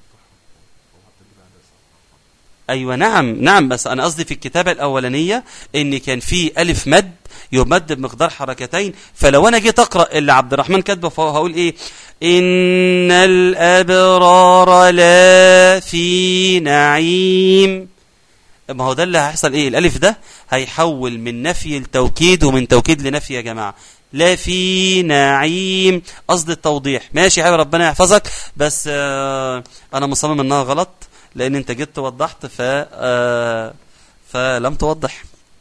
ايوه نعم نعم بس انا قصدي في الكتابه الاولانيه ان كان في الف مد يمد بمقدار حركتين فلو انا جيت اقرا اللي عبد الرحمن كاتبه فهقول ايه ان الابرار لا في نعيم ما هو ده اللي هيحصل ايه الالف ده هيحول من نفي لتوكيد ومن توكيد لنفي يا جماعه لا في نعيم قصد التوضيح ماشي يا ربنا يحفظك بس آه انا مصمم انها غلط لان انت جيت وضحت ف آه فلم توضح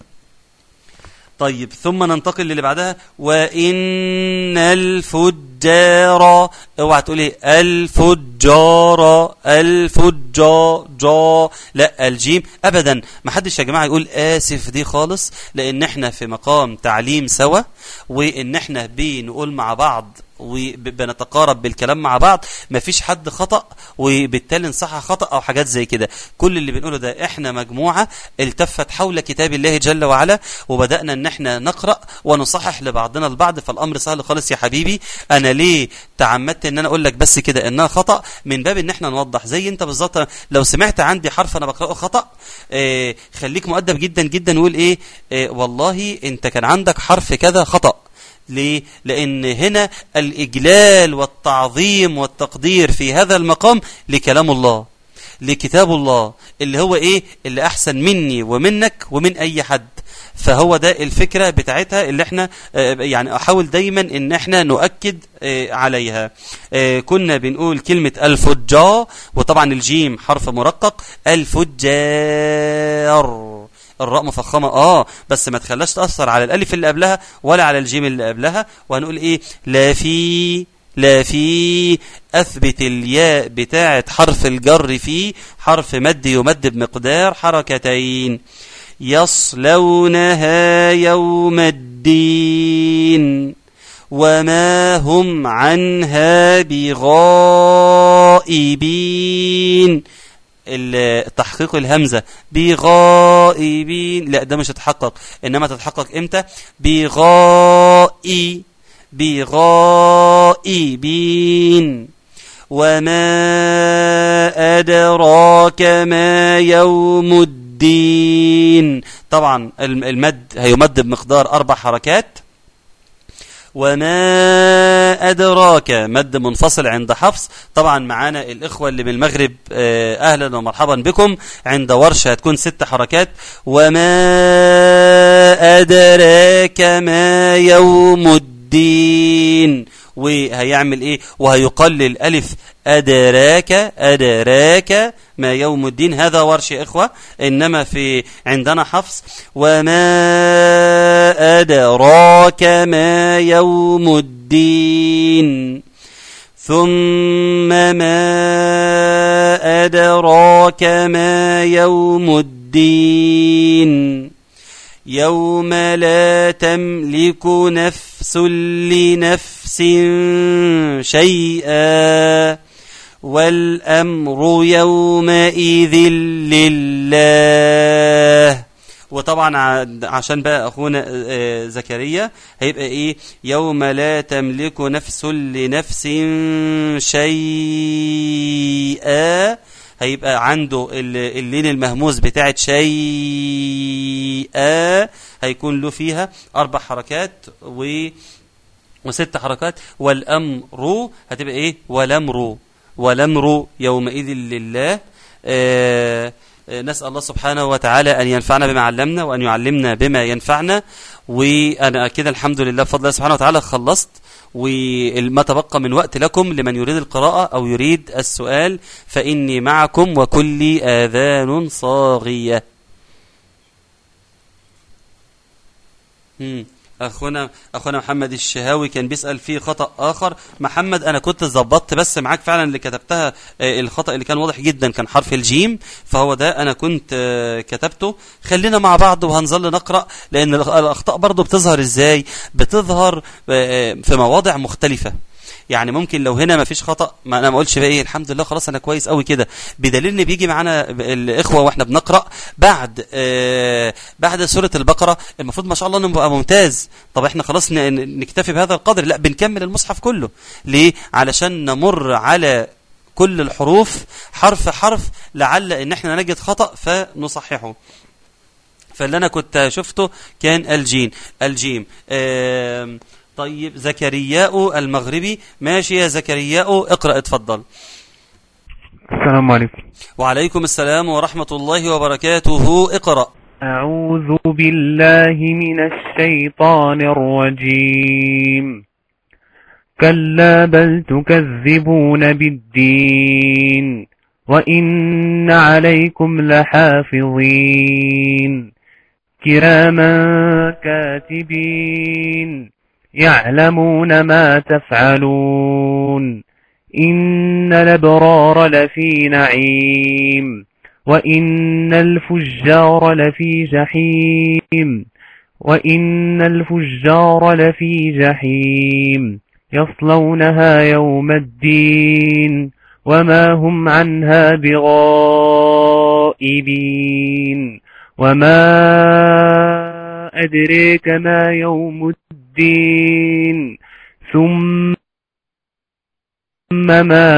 طيب ثم ننتقل للي بعدها وان الفجار اوعى تقول ايه الفجار الفجار جا لا الجيم ابدا ما حدش يا جماعه يقول اسف دي خالص لان احنا في مقام تعليم سوا وان احنا بنقول مع بعض وبنتقارب بالكلام مع بعض مفيش حد خطأ وبالتالي نصحح خطأ أو حاجات زي كده كل اللي بنقوله ده احنا مجموعة التفت حول كتاب الله جل وعلا وبدأنا ان احنا نقرأ ونصحح لبعضنا البعض فالأمر سهل خالص يا حبيبي أنا ليه تعمدت ان انا اقول لك بس كده انها خطأ من باب ان احنا نوضح زي انت بالظبط لو سمعت عندي حرف انا بقرأه خطأ اه خليك مؤدب جدا جدا وقول ايه اه والله انت كان عندك حرف كذا خطأ ليه؟ لأن هنا الإجلال والتعظيم والتقدير في هذا المقام لكلام الله لكتاب الله اللي هو إيه؟ اللي أحسن مني ومنك ومن أي حد فهو ده الفكرة بتاعتها اللي احنا آه، يعني احاول دايما ان احنا نؤكد آه، عليها آه، كنا بنقول كلمة الفجار وطبعا الجيم حرف مرقق الفجار الراء مفخمة اه بس ما تخلاش تأثر على الالف اللي قبلها ولا على الجيم اللي قبلها وهنقول ايه لا في لا في اثبت الياء بتاعة حرف الجر في حرف مد يمد بمقدار حركتين يصلونها يوم الدين وما هم عنها بغائبين ال- تحقيق الهمزة بغائبين لا ده مش هتحقق إنما تتحقق إمتى بغائي بغائبين وما أدراك ما يوم الدين طبعا الم- المد هيمد بمقدار أربع حركات وما أدراك مد منفصل عند حفص طبعا معانا الإخوة اللي من المغرب آه، أهلا ومرحبا بكم عند ورشة هتكون ست حركات وما أدراك ما يوم الدين وهيعمل ايه وهيقلل ألف أدراك أدراك ما يوم الدين هذا ورش يا إخوة إنما في عندنا حفص وما أدراك ما يوم الدين ثم ما أدراك ما يوم الدين يوم لا تملك نفس لنفس شيئا والأمر يومئذ لله وطبعا ع- عشان بقى أخونا آه، زكريا هيبقى إيه يوم لا تملك نفس لنفس شيئا هيبقى عنده ال- اللين المهموس بتاعت شيئا هيكون له فيها أربع حركات و وست حركات والأمر هتبقى إيه والأمر والأمر يومئذ لله آه آه، نسأل الله سبحانه وتعالى أن ينفعنا بما علمنا وأن يعلمنا بما ينفعنا وأنا كده الحمد لله بفضل الله سبحانه وتعالى خلصت وما تبقى من وقت لكم لمن يريد القراءة أو يريد السؤال فإني معكم وكل آذان صاغية مم. اخونا اخونا محمد الشهاوي كان بيسال فيه خطا اخر محمد انا كنت ظبطت بس معاك فعلا اللي كتبتها آه، الخطا اللي كان واضح جدا كان حرف الجيم فهو ده انا كنت آه، كتبته خلينا مع بعض وهنظل نقرا لان الأخ- الاخطاء برضو بتظهر ازاي بتظهر آه، في مواضع مختلفه يعني ممكن لو هنا ما فيش خطا ما انا ما اقولش بقى ايه الحمد لله خلاص انا كويس قوي كده بدليل ان بيجي معانا الاخوه واحنا بنقرا بعد آه بعد سوره البقره المفروض ما شاء الله نبقى ممتاز طب احنا خلاص ن- ن- نكتفي بهذا القدر لا بنكمل المصحف كله ليه علشان نمر على كل الحروف حرف حرف لعل ان احنا نجد خطا فنصححه فاللي انا كنت شفته كان الجين الجيم آم، طيب زكرياء المغربي ماشي يا زكرياء اقرأ اتفضل السلام عليكم وعليكم السلام ورحمة الله وبركاته اقرأ أعوذ بالله من الشيطان الرجيم كلا بل تكذبون بالدين وإن عليكم لحافظين كراما كاتبين يعلمون ما تفعلون إن الأبرار لفي نعيم وإن الفجار لفي جحيم وإن الفجار لفي جحيم يصلونها يوم الدين وما هم عنها بغائبين وما أدريك ما يوم الدين ثم ما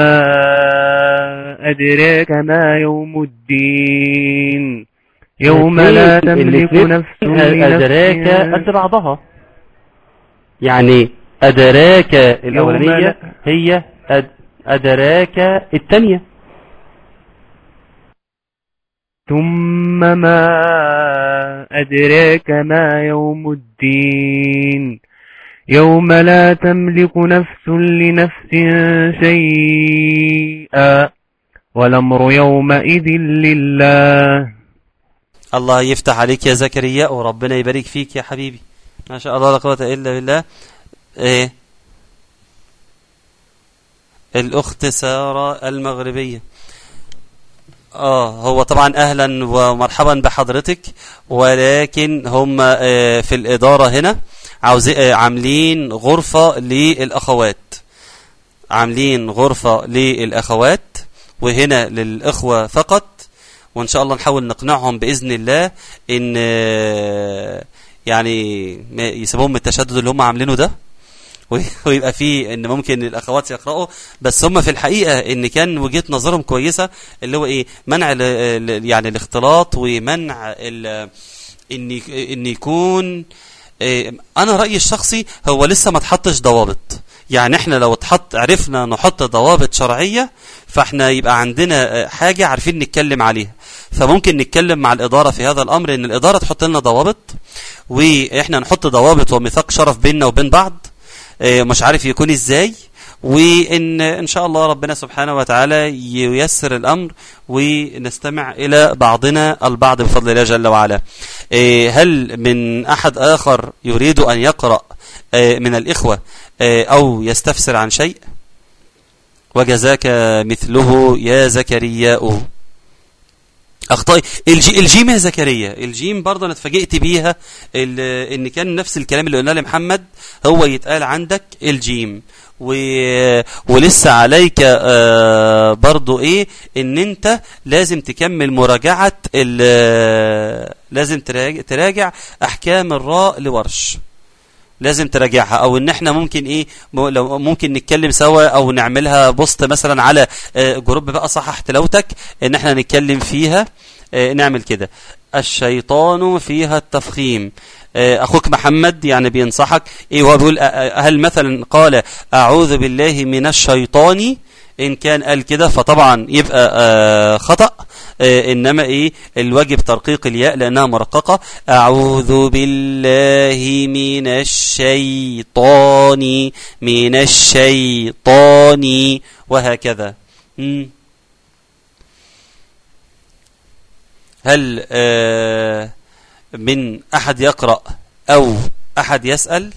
أدراك ما يوم الدين يوم لا تملك نفس أدراك لنفس قد بعضها يعني أدراك يوم الأولانية لا- هي أد- أدراك الثانية ثم ما أدراك ما يوم الدين يوم لا تملك نفس لنفس شيئا والأمر يومئذ لله الله يفتح عليك يا زكريا وربنا يبارك فيك يا حبيبي ما شاء الله لا قوة إلا بالله إيه الأخت سارة المغربية اه هو طبعا اهلا ومرحبا بحضرتك ولكن هم آه في الاداره هنا عاوزين آه عاملين غرفه للاخوات عاملين غرفه للاخوات وهنا للاخوه فقط وان شاء الله نحاول نقنعهم باذن الله ان آه يعني ما يسيبوهم من التشدد اللي هم عاملينه ده ويبقى فيه ان ممكن الاخوات يقراوا بس هم في الحقيقه ان كان وجهه نظرهم كويسه اللي هو ايه منع ال ال يعني الاختلاط ومنع ال ان ان يكون إيه انا رايي الشخصي هو لسه ما اتحطش ضوابط يعني احنا لو اتحط عرفنا نحط ضوابط شرعيه فاحنا يبقى عندنا حاجه عارفين نتكلم عليها فممكن نتكلم مع الاداره في هذا الامر ان الاداره تحط لنا ضوابط واحنا نحط ضوابط وميثاق شرف بيننا وبين بعض مش عارف يكون ازاي وان ان شاء الله ربنا سبحانه وتعالى ييسر الامر ونستمع الى بعضنا البعض بفضل الله جل وعلا هل من احد اخر يريد ان يقرا من الاخوه او يستفسر عن شيء وجزاك مثله يا زكرياء اخطائي الجي الجيم يا زكريا الجيم برضه انا اتفاجئت بيها ان كان نفس الكلام اللي قلناه لمحمد هو يتقال عندك الجيم و... ولسه عليك آه برضو ايه ان انت لازم تكمل مراجعة ال... لازم تراجع, تراجع احكام الراء لورش لازم تراجعها او ان احنا ممكن ايه لو ممكن نتكلم سوا او نعملها بوست مثلا على جروب بقى صحح تلاوتك ان احنا نتكلم فيها نعمل كده الشيطان فيها التفخيم اخوك محمد يعني بينصحك ايه هو بيقول هل مثلا قال اعوذ بالله من الشيطان ان كان قال كده فطبعا يبقى آه خطأ آه انما ايه الواجب ترقيق الياء لانها مرققة اعوذ بالله من الشيطان من الشيطان وهكذا مم. هل آه من احد يقرأ او احد يسأل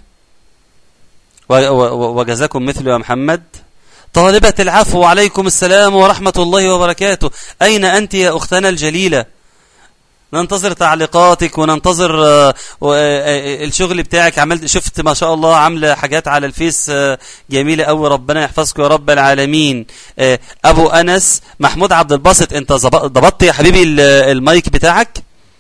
وجزاكم مثل يا محمد طالبة العفو وعليكم السلام ورحمة الله وبركاته أين أنت يا أختنا الجليلة ننتظر تعليقاتك وننتظر الشغل بتاعك عملت شفت ما شاء الله عامله حاجات على الفيس جميله قوي ربنا يحفظك يا رب العالمين ابو انس محمود عبد الباسط انت ضبطت يا حبيبي المايك بتاعك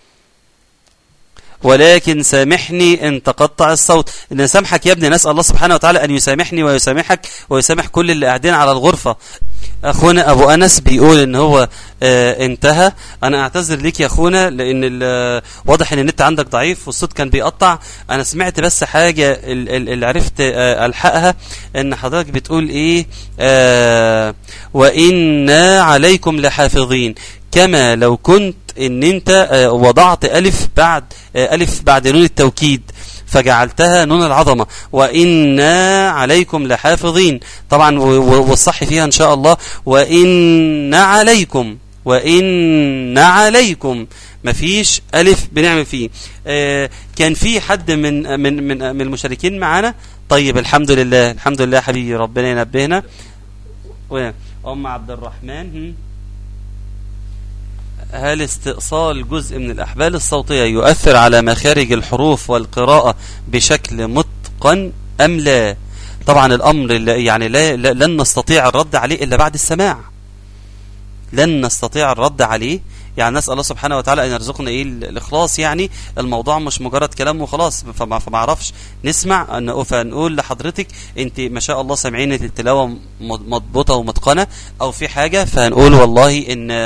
ولكن سامحني ان تقطع الصوت ان سامحك يا ابني نسال الله سبحانه وتعالى ان يسامحني ويسامحك ويسامح كل اللي قاعدين على الغرفه اخونا ابو انس بيقول ان هو آه انتهى انا اعتذر ليك يا اخونا لان واضح ان النت عندك ضعيف والصوت كان بيقطع انا سمعت بس حاجه اللي عرفت آه الحقها ان حضرتك بتقول ايه آه وانا عليكم لحافظين كما لو كنت ان انت وضعت الف بعد الف بعد نون التوكيد فجعلتها نون العظمة وإنا عليكم لحافظين طبعا والصح فيها إن شاء الله وإن عليكم وإن عليكم مفيش ألف بنعمل فيه آه كان في حد من من من, من المشاركين معانا طيب الحمد لله الحمد لله حبيبي ربنا ينبهنا أم عبد الرحمن هل استئصال جزء من الأحبال الصوتية يؤثر على مخارج الحروف والقراءة بشكل متقن أم لا طبعا الأمر يعني لا لن نستطيع الرد عليه إلا بعد السماع لن نستطيع الرد عليه يعني نسأل الله سبحانه وتعالى أن يرزقنا إيه الإخلاص يعني الموضوع مش مجرد كلام وخلاص فما, فما عرفش نسمع أن فنقول لحضرتك أنت ما شاء الله سامعين التلاوة مضبوطة ومتقنة أو في حاجة فهنقول والله إن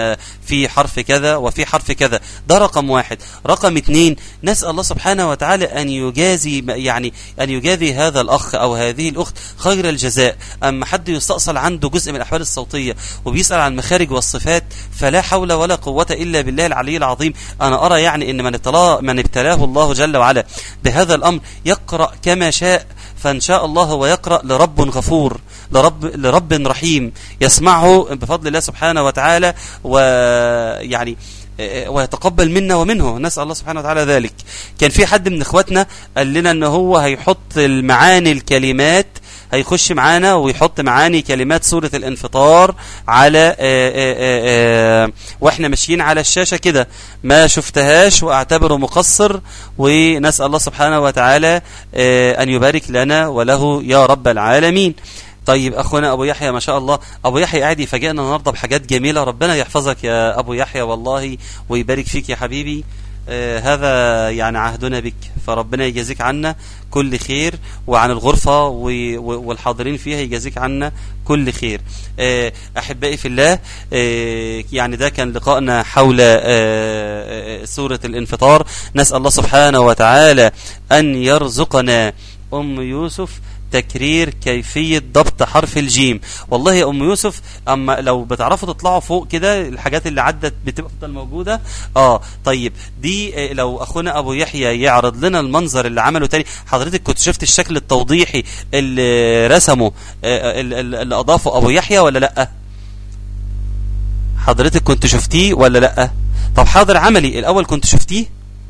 في حرف كذا وفي حرف كذا ده رقم واحد رقم اتنين نسأل الله سبحانه وتعالى أن يجازي يعني أن يجازي هذا الأخ أو هذه الأخت خير الجزاء أما حد يستأصل عنده جزء من الأحوال الصوتية وبيسأل عن المخارج والصفات فلا حول ولا قوة إلا بالله العلي العظيم أنا أرى يعني أن من ابتلاه, من ابتلاه الله جل وعلا بهذا الأمر يقرأ كما شاء فإن شاء الله هو يقرأ لرب غفور لرب, لرب رحيم يسمعه بفضل الله سبحانه وتعالى ويعني ويتقبل منا ومنه نسأل الله سبحانه وتعالى ذلك كان في حد من اخواتنا قال لنا ان هو هيحط المعاني الكلمات هيخش معانا ويحط معاني كلمات سورة الانفطار على آآ آآ آآ واحنا ماشيين على الشاشة كده ما شفتهاش واعتبره مقصر ونسأل الله سبحانه وتعالى ان يبارك لنا وله يا رب العالمين طيب اخونا ابو يحيى ما شاء الله ابو يحيى قاعد يفاجئنا النهارده بحاجات جميله ربنا يحفظك يا ابو يحيى والله ويبارك فيك يا حبيبي آه هذا يعني عهدنا بك فربنا يجازيك عنا كل خير وعن الغرفة والحاضرين فيها يجازيك عنا كل خير آه أحبائي في الله آه يعني ده كان لقائنا حول سورة الانفطار نسأل الله سبحانه وتعالى أن يرزقنا أم يوسف تكرير كيفية ضبط حرف الجيم والله يا أم يوسف أما لو بتعرفوا تطلعوا فوق كده الحاجات اللي عدت بتبقى موجودة آه طيب دي لو أخونا أبو يحيى يعرض لنا المنظر اللي عمله تاني حضرتك كنت شفت الشكل التوضيحي اللي رسمه اللي أضافه أبو يحيى ولا لأ حضرتك كنت شفتيه ولا لأ طب حاضر عملي الأول كنت شفتيه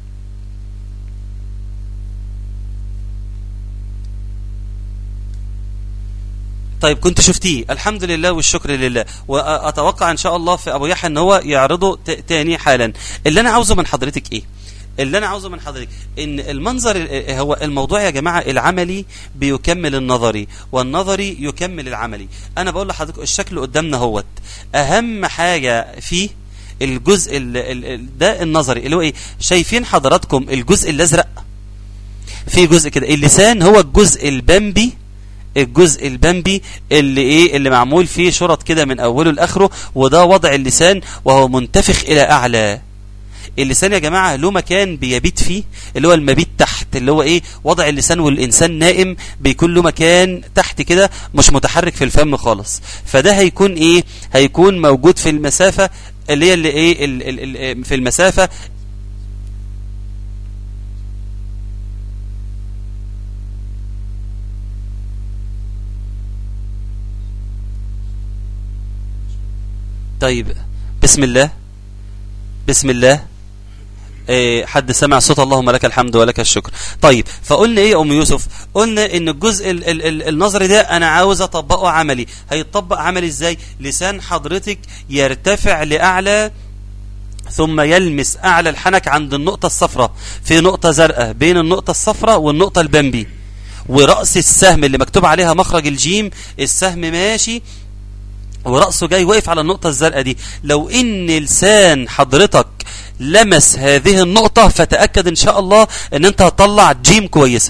طيب كنت شفتيه الحمد لله والشكر لله واتوقع ان شاء الله في ابو يحيى ان هو يعرضه تاني حالا اللي انا عاوزه من حضرتك ايه اللي انا عاوزه من حضرتك ان المنظر هو الموضوع يا جماعه العملي بيكمل النظري والنظري يكمل العملي انا بقول لحضرتك الشكل قدامنا اهوت اهم حاجه فيه الجزء ال ال ده النظري اللي هو ايه شايفين حضراتكم الجزء الازرق في جزء كده اللسان هو الجزء البمبي الجزء البمبي اللي ايه اللي معمول فيه شرط كده من اوله لاخره وده وضع اللسان وهو منتفخ الى اعلى اللسان يا جماعه له مكان بيبيت فيه اللي هو المبيت تحت اللي هو ايه وضع اللسان والانسان نائم بيكون له مكان تحت كده مش متحرك في الفم خالص فده هيكون ايه هيكون موجود في المسافه اللي هي اللي ايه ال ال ال في المسافه طيب بسم الله بسم الله إيه حد سمع صوت اللهم لك الحمد ولك الشكر طيب فقلنا ايه يا ام يوسف قلنا ان الجزء ال ال ال النظري ده انا عاوز اطبقه عملي هيتطبق عملي ازاي لسان حضرتك يرتفع لاعلى ثم يلمس اعلى الحنك عند النقطه الصفراء في نقطه زرقاء بين النقطه الصفراء والنقطه البمبي ورأس السهم اللي مكتوب عليها مخرج الجيم السهم ماشي ورأسه جاي واقف على النقطة الزرقاء دي لو ان لسان حضرتك لمس هذه النقطة فتأكد ان شاء الله ان انت هتطلع جيم كويسة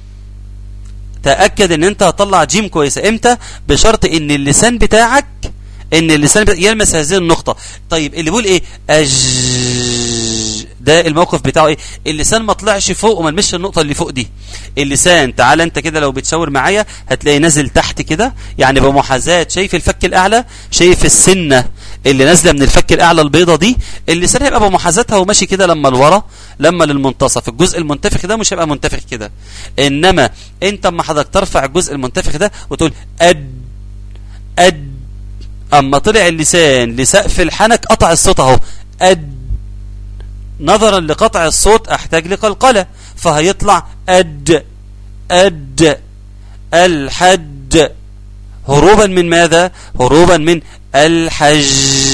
تأكد ان انت هتطلع جيم كويسة امتى بشرط ان اللسان بتاعك ان اللسان بتاعك يلمس هذه النقطة طيب اللي بيقول ايه أج ده الموقف بتاعه ايه اللسان ما طلعش فوق وما لمسش النقطه اللي فوق دي اللسان تعال انت كده لو بتشاور معايا هتلاقي نازل تحت كده يعني بمحاذاه شايف الفك الاعلى شايف السنه اللي نازله من الفك الاعلى البيضه دي اللسان هيبقى بمحاذاتها وماشي كده لما لورا لما للمنتصف الجزء المنتفخ ده مش هيبقى منتفخ كده انما انت اما حضرتك ترفع الجزء المنتفخ ده وتقول اد اد اما طلع اللسان لسقف الحنك قطع الصوت اهو اد نظرا لقطع الصوت احتاج لقلقلة فهيطلع أد أد الحد هروبا من ماذا هروبا من الحج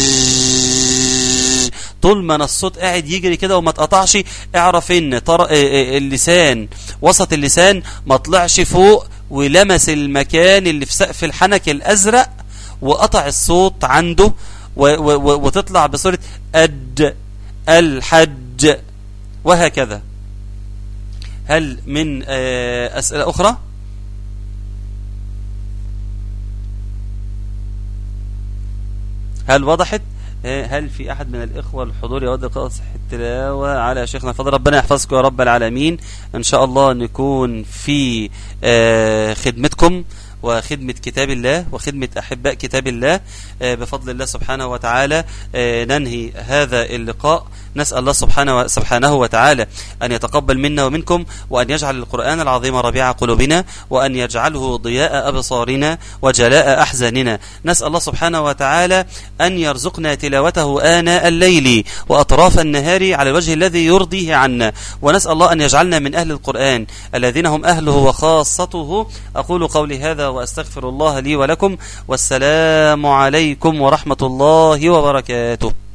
طول ما الصوت قاعد يجري كده وما تقطعش اعرف ان طر... اللسان وسط اللسان ما طلعش فوق ولمس المكان اللي في سقف الحنك الازرق وقطع الصوت عنده و... و... وتطلع بصورة أد الحج وهكذا هل من أسئلة أخرى هل وضحت آه، هل في أحد من الإخوة الحضور يود قصح التلاوة على شيخنا الفضل ربنا يحفظكم يا رب العالمين إن شاء الله نكون في آه، خدمتكم وخدمة كتاب الله وخدمة أحباء كتاب الله آه، بفضل الله سبحانه وتعالى آه، ننهي هذا اللقاء نسأل الله سبحانه سبحانه وتعالى أن يتقبل منا ومنكم وأن يجعل القرآن العظيم ربيع قلوبنا وأن يجعله ضياء أبصارنا وجلاء أحزاننا نسأل الله سبحانه وتعالى أن يرزقنا تلاوته آناء الليل وأطراف النهار على الوجه الذي يرضيه عنا ونسأل الله أن يجعلنا من أهل القرآن الذين هم أهله وخاصته أقول قولي هذا وأستغفر الله لي ولكم والسلام عليكم ورحمة الله وبركاته